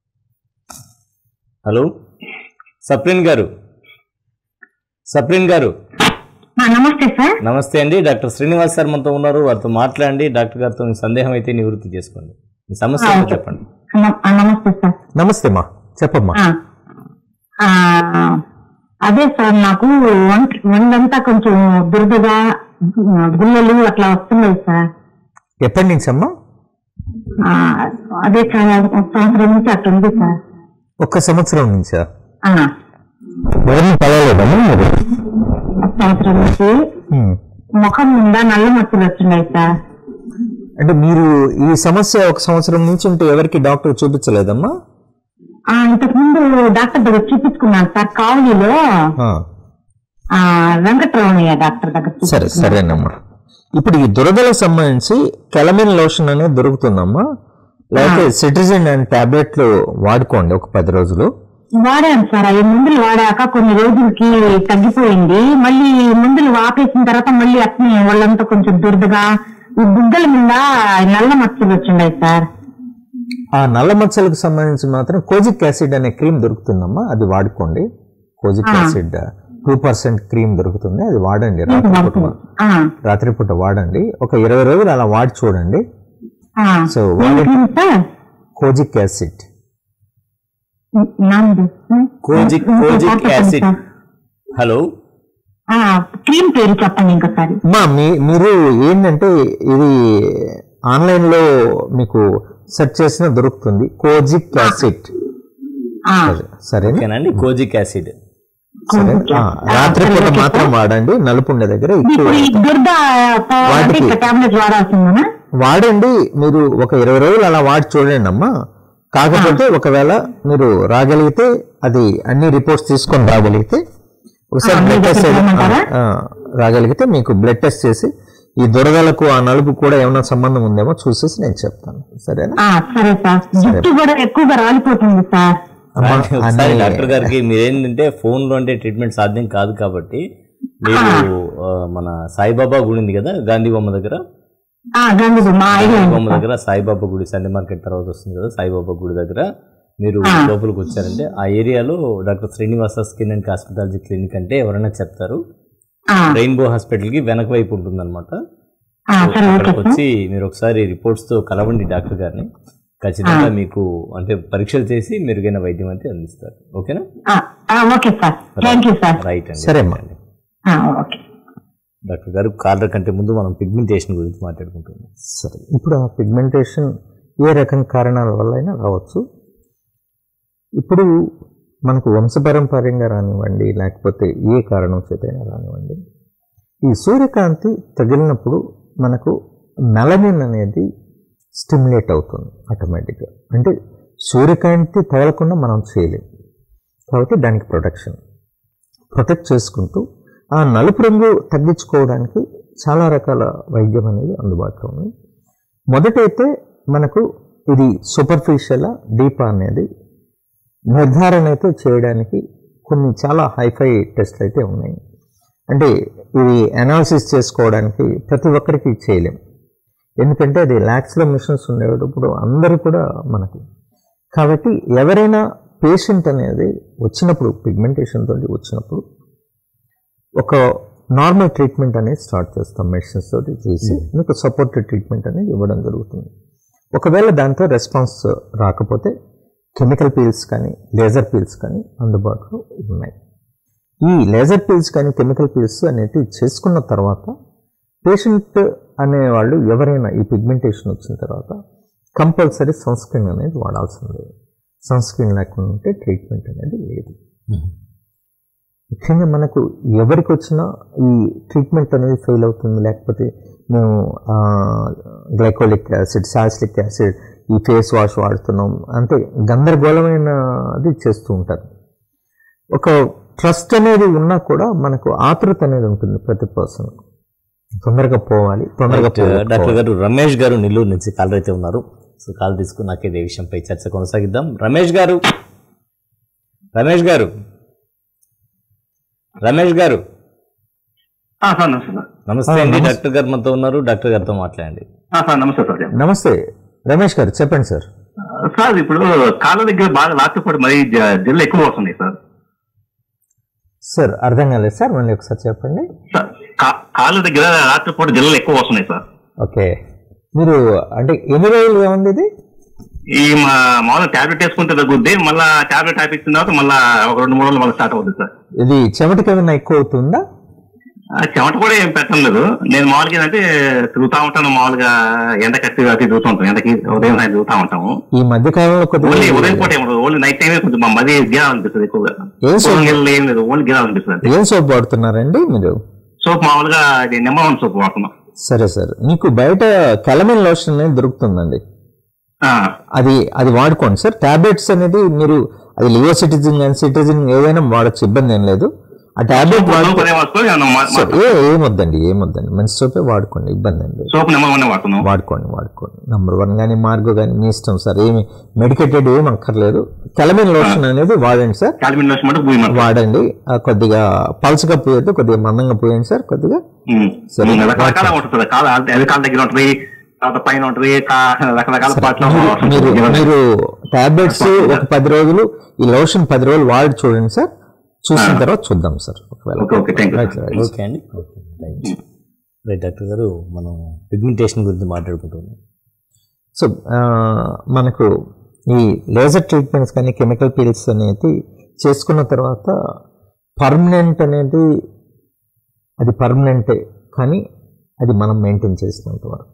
హలో సప్రిన్ గారు సప్రిన్ గారు ఆ, నమస్తే సార్ నమస్తే అండి డాక్టర్ శ్రీనివాస్ సార్ మనతో ఉన్నారు వారితో మాట్లాడండి డాక్టర్ గారితో మీ సందేహం అయితే నివృత్తి చేసుకోండి మీ సమస్య ఏంటో చెప్పండి న- ఆ, నమస్తే సార్ నమస్తే మా చెప్పమ్మా ఆ, ఆ, అదే సార్ నాకు వంట వండంతా కొంచెం దురదగా ఆ, గుల్లలు అట్లా వస్తున్నాయి సార్ ఎప్పటి నుంచి అమ్మా ఆ, అదే సార్ ఒక సంవత్సరం నుంచి అట్లా ఉంది సార్ ఒక్క సంవత్సరం నుంచా ఆ, ఎవరిని కలవలేదమ్మా మీరు ఒక సంవత్సరం నుంచి హ్మ్. ముఖం నిండా నల్ల మచ్చలు వస్తున్నాయి సార్ అంటే మీరు ఈ సమస్య ఒక సంవత్సరం నుంచి ఉంటే ఎవరికి డాక్టర్ చూపించలేదమ్మా ఆ, ఇంతకు ముందు డాక్టర్ దగ్గర చూపించుకున్నాను సార్ కావలిలో ఆ, ఆ, వెంకటరమణయ్య డాక్టర్ దగ్గర సరే చూపించుకున్నాను. సరేనమ్మా ఇప్పుడు ఈ దురదలకు సంబంధించి కెలమిన్ లోషన్ అనేది దొరుకుతుందమ్మా లేకపోతే సిట్రిజిన్ అండ్ టాబ్లెట్లు వాడుకోండి ఒక పది రోజులు వాడాను సార్ అవి మందులు వాడాక కొన్ని రోజులకి తగ్గిపోయింది మళ్ళీ మందులు ఆపేసిన తర్వాత మళ్ళీ అట్నే వాళ్ళంతా కొంచెం దురదగా ఈ బుగ్గల మీద నల్ల మచ్చలు వచ్చిండాయి సార్ ఆ నల్ల మచ్చలకు సంబంధించి మాత్రం కోజిక్ యాసిడ్ అనే క్రీమ్ దొరుకుతుందమ్మా అది వాడుకోండి kojic acid two percent cream దొరుకుతుంది అది వాడండి రాత్రిపూట వా- ఆ, రాత్రిపూట వాడండి ఒక ఇరవై రోజులు అలా వాడి చూడండి ఆ. సో ఏం వాడే క్రీమ్ సార్ కోజిక్ యాసిడ్ నాది. కోజిక్ కోజిక్ యాసిడ్ హలో ఆ, క్రీమ్ పేరు చెప్పండి ఇంకోసారి మా మీ మీరు ఏంటంటే ఇది ఆన్లైన్లో మీకు సెర్చ్ చేసినా దొరుకుతుంది కోజిక్ యాసిడ్ ఆ, సరేనా ఓకేనండి కోజిక్ యాసిడ్ సరే కోజిక్ ఆ, యాసిడ్. రాత్రిపూట మాత్రం వాడండి నలుపు ఉండే దగ్గర ఎక్కువ ఇప్పుడు ఈ దురద పోవాలంటే వాటికి- ఇంకా టాబ్లెట్ వాడాల్సిందేనా వాడండి మీరు ఒక ఇరవై రోజులు అలా వాడి చూడండి అమ్మా కాకపోతే ఒకవేళ మీరు రాగలిగితే అది అన్ని రిపోర్ట్స్ తీసుకొని రాగలిగితే ఒకసారి ఆ, బ్లడ్ మీ టెస్ట్ దగ్గరికి రమ్మంటారా? రాగలిగితే మీకు బ్లడ్ టెస్ట్ చేసి ఈ దురదలకు ఆ నలుపు కూడా ఏమైనా సంబంధం ఉందేమో చూసేసి నేను చెప్తాను సరేనా ఆ, సరే సార్ జుట్టు కూడా ఎక్కువగా రాలిపోతుంది సార్ అమ్మా, ఒకసారి అన్నీ- డాక్టర్ గారికి మీరేంటంటే ఫోన్ లో అంటే ట్రీట్మెంట్ సాధ్యం కాదు కాబట్టి మీరు ఆ, మన సాయిబాబా గుడి ఉంది కదా గాంధీ బొమ్మ దగ్గర ఆ, గాంధీ మా ఐడియా గాంధీ ఉంది బొమ్మ సార్. దగ్గర సాయిబాబా గుడి సండే మార్కెట్ తర్వాత వస్తుంది కదా సాయిబాబా గుడి దగ్గర మీరు లోపలికి వచ్చారంటే ఆ ఏరియాలో డాక్టర్ శ్రీనివాస స్కిన్ అండ్ హాస్పిటాలజీ క్లినిక్ అంటే ఎవరైనా చెప్తారు ఆ, రెయిన్బో హాస్పిటల్ కి వెనక వైపు ఉంటుందన్నమాట ఆ, సరే ఓకే అక్కడికి సార్ వచ్చి మీరు ఒకసారి రిపోర్ట్స్ తో కలవండి డాక్టర్ గారిని ఖచ్చితంగా మీకు అంటే పరీక్షలు చేసి మెరుగైన వైద్యం అయితే అందిస్తారు ఓకేనా ఆ, ఆ, okay sir thank you sir right అండి సరే అమ్మా. ఆ, ఓకే డాక్టర్ గారు కాలర్ కంటే ముందు మనం పిగ్మెంటేషన్ గురించి మాట్లాడుకుంటున్నాం సరే ఇప్పుడు ఆ పిగ్మెంటేషన్ ఏ రకం కారణాల వల్ల అయినా రావచ్చు ఇప్పుడు మనకు వంశపారంపర్యంగా రానివ్వండి లేకపోతే ఏ కారణం చేతైనా రానివ్వండి ఈ సూర్యకాంతి తగిలినప్పుడు మనకు మెలనిన్ అనేది స్టిమ్యులేట్ అవుతుంది ఆటోమేటిక్గా అంటే సూర్యకాంతి తగలకుండా మనం చేయలేం కాబట్టి దానికి ప్రొటెక్షన్ ప్రొటెక్ట్ చేసుకుంటూ ఆ నలుపు రంగు తగ్గించుకోవడానికి చాలా రకాల వైద్యం అనేది అందుబాటులో ఉంది మొదటైతే మనకు ఇది సూపర్ఫిషియల్ డీపా అనేది నిర్ధారణ అయితే చేయడానికి కొన్ని చాలా హైఫై టెస్ట్లు అయితే ఉన్నాయి అంటే ఇది అనాలిసిస్ చేసుకోవడానికి ప్రతి ఒక్కరికి చేయలేం ఎందుకంటే అది ల్యాక్స్లో మిషన్స్ ఉండేటప్పుడు అందరూ కూడా మనకు కాబట్టి ఎవరైనా పేషెంట్ అనేది వచ్చినప్పుడు పిగ్మెంటేషన్ తోటి వచ్చినప్పుడు ఒక నార్మల్ ట్రీట్మెంట్ అనేది స్టార్ట్ చేస్తాం మెడిసిన్స్ తోటి చేసి మీకు సపోర్ట్ ట్రీట్మెంట్ అనేది ఇవ్వడం జరుగుతుంది ఒకవేళ దాంతో రెస్పాన్స్ రాకపోతే కెమికల్ పీల్స్ కానీ లేజర్ పీల్స్ కానీ అందుబాటులో ఉన్నాయి ఈ లేజర్ పీల్స్ కానీ కెమికల్ పీల్స్ అనేవి చేసుకున్న తర్వాత పేషెంట్ అనేవాళ్ళు ఎవరైనా ఈ పిగ్మెంటేషన్ వచ్చిన తర్వాత కంపల్సరీ సన్ స్క్రీన్ అనేది వాడాల్సిందే సన్ స్క్రీన్ లేకుండా ఉంటే ట్రీట్మెంట్ అనేది లేదు ముఖ్యంగా మనకు ఎవరికి వచ్చినా ఈ ట్రీట్మెంట్ అనేది ఫెయిల్ అవుతుంది లేకపోతే మేము గ్లైకోలిక్ యాసిడ్ సాసిలిక్ యాసిడ్ ఈ ఫేస్ వాష్ వాడుతున్నాం అంటే గందరగోళమైనది చేస్తూ ఉంటారు ఒక ట్రస్ట్ అనేది ఉన్నా కూడా మనకు ఆతృత అనేది ఉంటుంది ప్రతి పర్సన్ తొందరగా పోవాలి తొందరగా డాక్టర్ పోవాలి. గారు రమేష్ గారు నెల్లూరు నుంచి కాల్ అయితే ఉన్నారు సో కాల్ తీసుకుని నాకు ఇదే విషయంపై చర్చ కొనసాగిద్దాం రమేష్ గారు రమేష్ గారు రమేష్ గారు ఆ, సార్ నమస్తే సార్ నమస్తే అండి డాక్టర్ గారు మనతో ఉన్నారు డాక్టర్ గారితో మాట్లాడండి ఆ, సార్ నమస్తే సార్ నమస్తే రమేష్ గారు చెప్పండి సార్ సార్ ఇప్పుడు కాళ్ళ దగ్గర బాగా లాక్కపోతే మరి జల్లు ఎక్కువ వస్తున్నాయి సార్ సార్ అర్థం కాలేదు సార్ మళ్ళీ ఒకసారి చెప్పండి సార్ కా- కాళ్ళ దగ్గర రాత్రిపూట జల్లు ఎక్కువ వస్తున్నాయి సార్ ఓకే మీరు అంటే ఎన్ని రోజులుగా ఉంది ఇది ఈ మా మామూలుగా టాబ్లెట్ వేసుకుంటే తగ్గుద్ది మళ్ళా టాబ్లెట్ అయిపోయిన తర్వాత మళ్ళా ఒక రెండు మూడు రోజులు మళ్ళీ స్టార్ట్ అవుతుంది సార్ ఇది చెమటకి ఏమైనా ఎక్కువ అవుతుందా ఆ చెమట కూడా ఏం పెట్టడం లేదు నేను మామూలుగా ఏంటంటే తిరుగుతా ఉంటాను మామూలుగా ఎండ కట్టి అటు తిరుగుతూ ఉంటాం ఎండకి ఉదయం సాయంత్రం తిరుగుతా ఉంటాము ఈ మధ్య కాలంలో ఓన్లీ కొద్దిగా ఉదయం పూట ఏమి ఓన్లీ నైట్ టైమే కొంచెం మా మది గిరా అనిపిస్తుంది ఎక్కువగా ఏం సోప్ పొలం గిన్నెలు ఏం లేదు ఓన్లీ గిరా అనిపిస్తుంది ఏం సోప్ వాడుతున్నారండి మీరు సోప్ మామూలుగా అది నెంబర్ వన్ సోప్ వాడుతున్నాం సరే సార్ మీకు బయట కెలమిన్ లోషన్ అనేది దొరుకుతుందండి ఆ, అది అది వాడుకోండి సార్ టాబ్లెట్స్ అనేది మీరు అది లియోసిటిజిన్ కానీ సిటిజిన్ ఏదైనా వాడచ్చు ఇబ్బంది ఏం లేదు ఆ టాబ్లెట్ వాడుకో సోప్ అదే వాడుకోవాలి ఏమన్నా మా- సార్, ఏ ఏమొద్దండి ఏమొద్దండి మంచి సోపే వాడుకోండి ఇబ్బంది ఏం లేదు సోప్ నెంబర్ వన్ వాడుతున్నాం వాడుకోండి వాడుకోండి నంబర్ వన్ కానీ మార్గో కానీ మీ ఇష్టం సార్ ఏమి మెడికేటెడ్ ఏం అక్కర్లేదు కెలమిన్ లోషన్ అనేది వాడండి సార్ కాలిమిన్ లోషన్ మటు భూమి వాడండి ఆ కొద్దిగా పల్చగా పోయొద్దు కొద్దిగా మందంగా పోయండి సార్ కొద్దిగా సరే. రకరకాల ఉంటుంది కాల అది కాళ్ళ దగ్గర ఉంటుంది తర్వాత పైన ఉంటుంది కా- రకరకాల పాటలు మీరు మీరు టాబ్లెట్స్ ఒక పది రోజులు ఈ లోషన్ పది రోజులు వాడి చూడండి సార్ చూసిన తర్వాత చూద్దాం సార్ ఒకవేళ okay okay thank you right right okay అండి ఓకే రైట్ రైట్ డాక్టర్ గారు మనం పిగ్మెంటేషన్ గురించి మాట్లాడుకుంటున్నాం సో ఆ, మనకు ఈ లేజర్ ట్రీట్మెంట్స్ కానీ కెమికల్ పీల్స్ అనేది చేసుకున్న తర్వాత పర్మనెంట్ అనేది అది పర్మనెంటే కానీ అది మనం మెయింటైన్ చేసినంత వరకు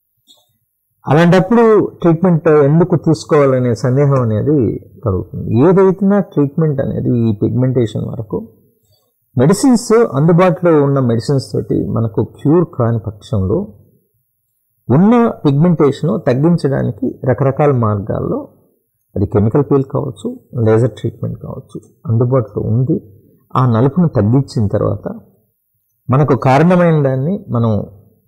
అలాంటప్పుడు ట్రీట్మెంట్ ఎందుకు తీసుకోవాలనే సందేహం అనేది కలుగుతుంది ఏదైతున్నా ట్రీట్మెంట్ అనేది ఈ పిగ్మెంటేషన్ వరకు మెడిసిన్స్ అందుబాటులో ఉన్న మెడిసిన్స్ తోటి మనకు క్యూర్ కాని పక్షంలో ఉన్న పిగ్మెంటేషన్ తగ్గించడానికి రకరకాల మార్గాల్లో అది కెమికల్ పీల్ కావచ్చు లేజర్ ట్రీట్మెంట్ కావచ్చు అందుబాటులో ఉంది ఆ నలుపును తగ్గించిన తర్వాత మనకు కారణమైన దాన్ని మనం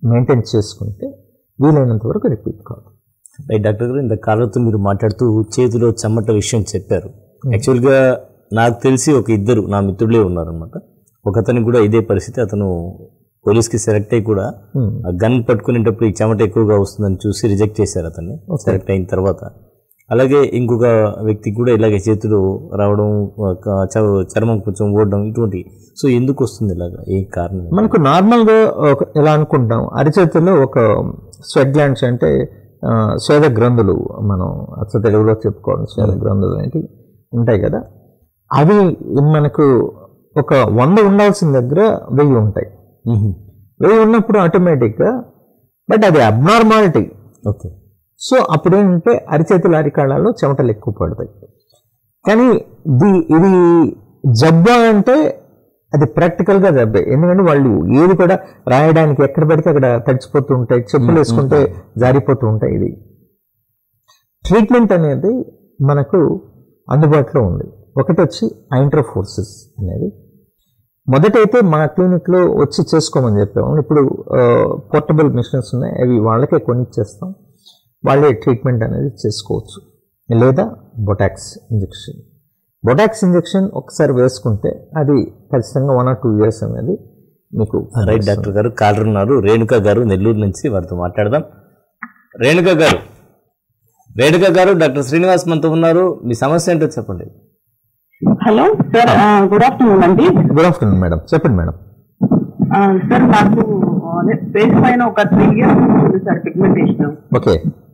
మెయింటైన్ చేసుకుంటే వీలైనంత వరకు రిపీట్ కాదు రైట్ డాక్టర్ గారు ఇంత కాలతో మీరు మాట్లాడుతూ చేతిలో చెమట విషయం చెప్పారు యాక్చువల్గా నాకు తెలిసి ఒక ఇద్దరు నా మిత్రులే ఉన్నారనమాట ఒకతనికి కూడా ఇదే పరిస్థితి అతను పోలీస్కి సెలెక్ట్ అయ్యి కూడా Hmm. ఆ గన్ పట్టుకునేటప్పుడు ఈ చెమట ఎక్కువగా వస్తుందని చూసి రిజెక్ట్ చేశారు అతన్ని సెలెక్ట్ అయిన తర్వాత అలాగే ఇంకొక వ్యక్తికి కూడా ఇలాగే చేతులు రావడం ఒక చ- చర్మం కొంచెం ఓడడం ఇటువంటి సో ఎందుకు వస్తుంది ఇలాగా ఏ కారణం మనకు నార్మల్గా ఒక ఎలా అనుకుంటాం అరిచేతుల్లో ఒక స్వెట్ గ్లాండ్స్ అంటే ఆ, స్వేద గ్రంథులు మనం అచ్చ తెలుగులో చెప్పుకోవడం స్వేద గ్రంథులు అనేవి ఉంటాయి కదా అవి మనకు ఒక వంద ఉండాల్సిన దగ్గర వెయ్యి ఉంటాయి మ్మ్. వెయ్యి ఉన్నప్పుడు ఆటోమేటిక్గా బట్ అది అబ్నార్మాలిటీ ఓకే సో అప్పుడు ఏంటంటే అరిచేతుల అరికాళ్ళలో చెమటలు ఎక్కువ పడతాయి కానీ ది ఇది జబ్బా అంటే అది ప్రాక్టికల్గా జబ్బే ఎందుకంటే వాళ్ళు ఏది కూడా రాయడానికి ఎక్కడ పడితే అక్కడ తడిచిపోతూ ఉంటాయి చెప్పులు వేసుకుంటే జారిపోతూ ఉంటాయి ఇది ట్రీట్మెంట్ అనేది మనకు అందుబాటులో ఉంది ఒకటి వచ్చి ఐంట్రోఫోర్సిస్ అనేది మొదటైతే మా క్లినిక్లో వచ్చి చేసుకోమని చెప్పాము ఇప్పుడు పోర్టబుల్ మిషన్స్ ఉన్నాయి అవి వాళ్ళకే కొనిచ్చేస్తాం వాళ్ళే ట్రీట్మెంట్ అనేది చేసుకోవచ్చు లేదా బొటాక్స్ ఇంజెక్షన్ బొటాక్స్ ఇంజెక్షన్ ఒకసారి వేసుకుంటే అది ఖచ్చితంగా వన్ ఆర్ టూ ఇయర్స్ అనేది మీకు రైట్ డాక్టర్ గారు కాలర్ ఉన్నారు రేణుక గారు నెల్లూరు నుంచి వారితో మాట్లాడదాం రేణుక గారు రేణుక గారు డాక్టర్ శ్రీనివాస్ మనతో ఉన్నారు మీ సమస్య ఏంటో చెప్పండి హలో సార్ గుడ్ ఆఫ్టర్నూన్ అండి గుడ్ ఆఫ్టర్నూన్ మేడం చెప్పండి మేడం ఆ, సార్ నాకు అదే ఫేస్ పైన ఒక త్రీ ఇయర్స్ ఉంది సార్ పిగ్మెంటేషన్ ఓకే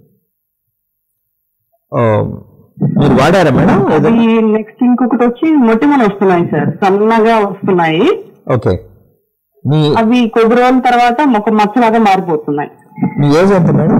ఆ, మీరు వాడారా మేడం అది నెక్స్ట్ ఇంకొకటి వచ్చి మొటిమలు వస్తున్నాయి సార్ సన్నగా వస్తున్నాయి ఓకే మీ అవి కొద్ది రోజుల తర్వాత ఒక మచ్చలాగా మారిపోతున్నాయి మీ ఏజ్ ఎంత మేడం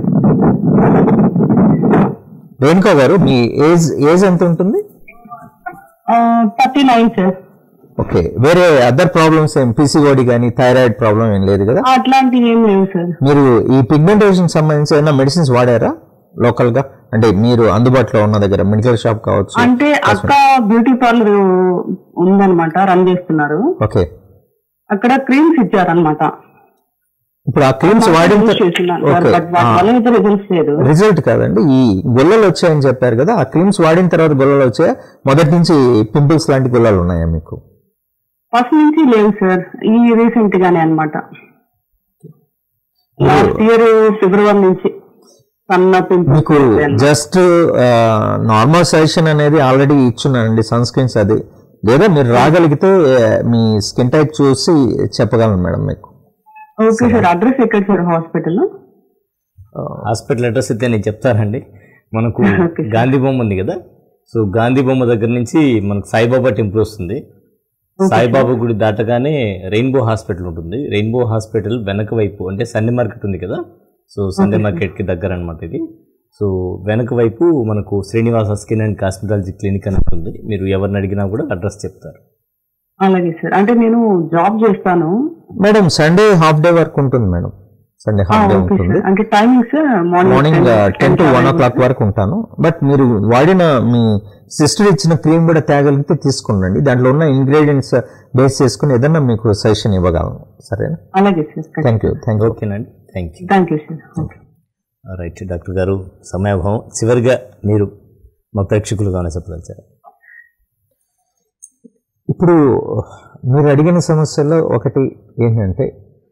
రేణుకా గారు మీ ఏజ్ ఏజ్ ఎంత ఉంటుంది థర్టీ నైన్ సార్ ఓకే వేరే అదర్ ప్రాబ్లమ్స్ ఏం పీసీఓడి కానీ థైరాయిడ్ ప్రాబ్లం ఏం లేదు కదా అట్లాంటివి ఏం లేవు సార్ మీరు ఈ పిగ్మెంటేషన్ సంబంధించి ఏమైనా మెడిసిన్స్ వాడారా లోకల్ గా అంటే మీరు అందుబాటులో ఉన్న దగ్గర మెడికల్ షాప్ కావచ్చు అంటే అక్క బ్యూటీ పార్లర్ ఉందన్నమాట రన్ చేస్తున్నారు ఓకే అక్కడ క్రీమ్స్ ఇచ్చారనమాట ఇప్పుడు ఆ క్రీమ్స్ వాడిన చేస్తున్నాను సార్ ఓకే బట్ వాటి వల్ల అయితే రిజల్ట్స్ లేదు రిజల్ట్ కాదండి ఈ గొల్లలు వచ్చాయని చెప్పారు కదా ఆ క్రీమ్స్ వాడిన తర్వాత గొల్లలు వచ్చాయా మొదటి నుంచి పింపుల్స్ లాంటి గొల్లలు ఉన్నాయా మీకు ఫస్ట్ నుంచి లేవు సార్ ఈ రీసెంట్ గానే అనమాట లాస్ట్ ఇయర్ ఫిబ్రవరి నుంచి సన్న మీకు పింపుల్స్ జస్ట్ నార్మల్ సజెషన్ అనేది ఆల్రెడీ ఇచ్చున్నానండి సన్ స్క్రీన్స్ అది లేదా మీరు రాగలిగితే ఆ, మీ స్కిన్ టైప్ చూసి చెప్పగలను మేడం మీకు ఓకే సార్ అడ్రస్ ఎక్కడ సార్ హాస్పిటల్ హాస్పిటల్ అడ్రస్ అయితే నేను చెప్తానండి మనకు Okay. గాంధీ బొమ్మ ఉంది కదా సో గాంధీ బొమ్మ దగ్గర నుంచి మనకు సాయిబాబా టెంపుల్ వస్తుంది సాయిబాబా గుడి దాటగానే రెయిన్బో హాస్పిటల్ ఉంటుంది రెయిన్బో హాస్పిటల్ వెనక వైపు అంటే సండే మార్కెట్ ఉంది కదా సో సండే మార్కెట్కి దగ్గర అనమాట ఇది సో వెనక వైపు మనకు Srinivasa skin and cosmetology clinic అని ఉంటుంది మీరు ఎవరిని అడిగినా కూడా అడ్రస్ చెప్తారు అలాగే సార్ అంటే నేను జాబ్ చేస్తాను madam Sunday half day work ఉంటుంది madam Sunday half day okay ఉంటుంది సార్ అంటే timings morning ten to one o'clock వరకు ఉంటాను బట్ మీరు వాడిన మీ సిస్టర్ ఇచ్చిన క్రీమ్ కూడా తేగలిగితే తీసుకునండి దాంట్లో ఉన్న ఇంగ్రీడియంట్స్ బేస్ చేసుకుని ఏదన్నా మీకు సజెషన్ ఇవ్వగలను సరేనా అలాగే sir thank you thank you ఓకేనండి thank you thank you sir okay right doctor గారు సమయాభావం చివరిగా మీరు మా ప్రేక్షకులు కానీ చెప్పదలిచారు ఇప్పుడు మీరు అడిగిన సమస్యల్లో ఒకటి ఏంటంటే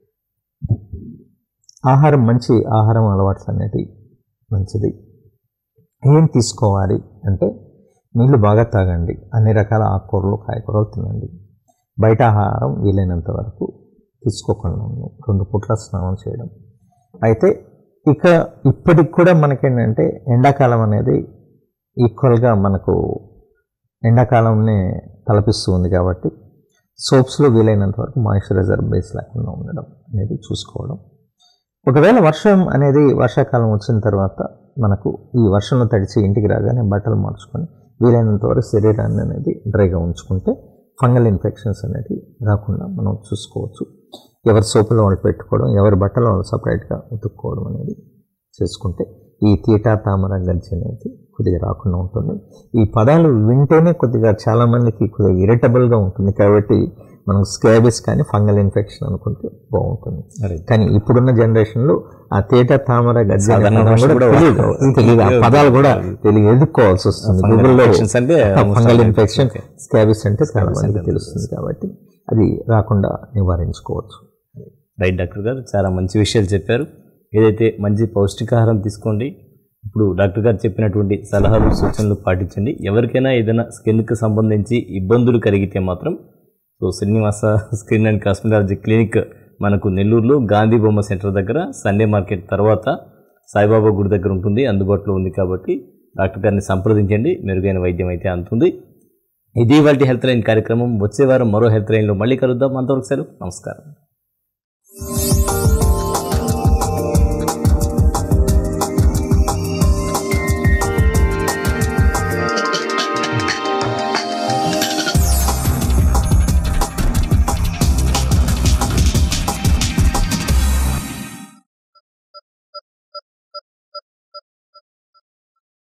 ఆహారం మంచి ఆహారం అలవాట్లు అనేది మంచిది ఏం తీసుకోవాలి అంటే నీళ్లు బాగా తాగండి అన్ని రకాల ఆకుకూరలు కాయకూరలు తినండి బయట ఆహారం వీలైనంత వరకు తీసుకోకుండా ఉండు. రెండు పూట్ల స్నానం చేయడం అయితే ఇక ఇప్పటికి కూడా మనకేంటంటే ఎండాకాలం అనేది ఈక్వల్గా మనకు ఎండాకాలంనే తలపిస్తూ ఉంది కాబట్టి సోప్స్లో వీలైనంత వరకు మాయిశ్చరైజర్ బేస్ లేకుండా ఉండడం అనేది చూసుకోవడం ఒకవేళ వర్షం అనేది వర్షాకాలం వచ్చిన తర్వాత మనకు ఈ వర్షంలో తడిచి ఇంటికి రాగానే బట్టలు మార్చుకొని వీలైనంత వరకు శరీరాన్ని అనేది డ్రైగా ఉంచుకుంటే ఫంగల్ ఇన్ఫెక్షన్స్ అనేది రాకుండా మనం చూసుకోవచ్చు ఎవరి సోపులో వాళ్ళు పెట్టుకోవడం ఎవరి బట్టలు వాళ్ళు సపరేట్గా ఉతుక్కోవడం అనేది చేసుకుంటే ఈ తీట తామర గజ్జి అనేది కొద్దిగా రాకుండా ఉంటుంది ఈ పదాలు వింటేనే కొద్దిగా చాలామందికి కొద్దిగా ఇరిటబుల్గా ఉంటుంది కాబట్టి మనం స్కాబిస్ కానీ ఫంగల్ ఇన్ఫెక్షన్ అనుకుంటే బాగుంటుంది Right. కానీ ఇప్పుడున్న జనరేషన్లో ఆ తేట తామర గజ్జ సాధారణ అనడం భాష కూడా కూడా తెలియదు వాడతారు. తెలియదు ఆ పదాలు కూడా తెలియదు ఎదుర్కోవాల్సి వస్తుంది Fungal గూగుల్లో infections అంటే almost fungal all infection okay. Scabies అంటే చాలా Scabies మందికి అంటే తెలుస్తుంది కాబట్టి అది రాకుండా నివారించుకోవచ్చు రైట్ డాక్టర్ గారు చాలా మంచి విషయాలు చెప్పారు ఏదైతే మంచి పౌష్టికాహారం తీసుకోండి ఇప్పుడు డాక్టర్ గారు చెప్పినటువంటి సలహాలు సూచనలు పాటించండి ఎవరికైనా ఏదైనా స్కిన్కి సంబంధించి ఇబ్బందులు కలిగితే మాత్రం so Srinivasa skin and cosmetology clinic మనకు నెల్లూరులో గాంధీ బొమ్మ సెంటర్ దగ్గర సండే మార్కెట్ తర్వాత సాయిబాబా గుడి దగ్గర ఉంటుంది అందుబాటులో ఉంది కాబట్టి డాక్టర్ గారిని సంప్రదించండి మెరుగైన వైద్యం అయితే అందుతుంది ఇది వాటి హెల్త్ లైన్ కార్యక్రమం వచ్చే వారం మరో హెల్త్ లైన్లో మళ్ళీ కలుద్దాం అంతవరకు సెలవు నమస్కారం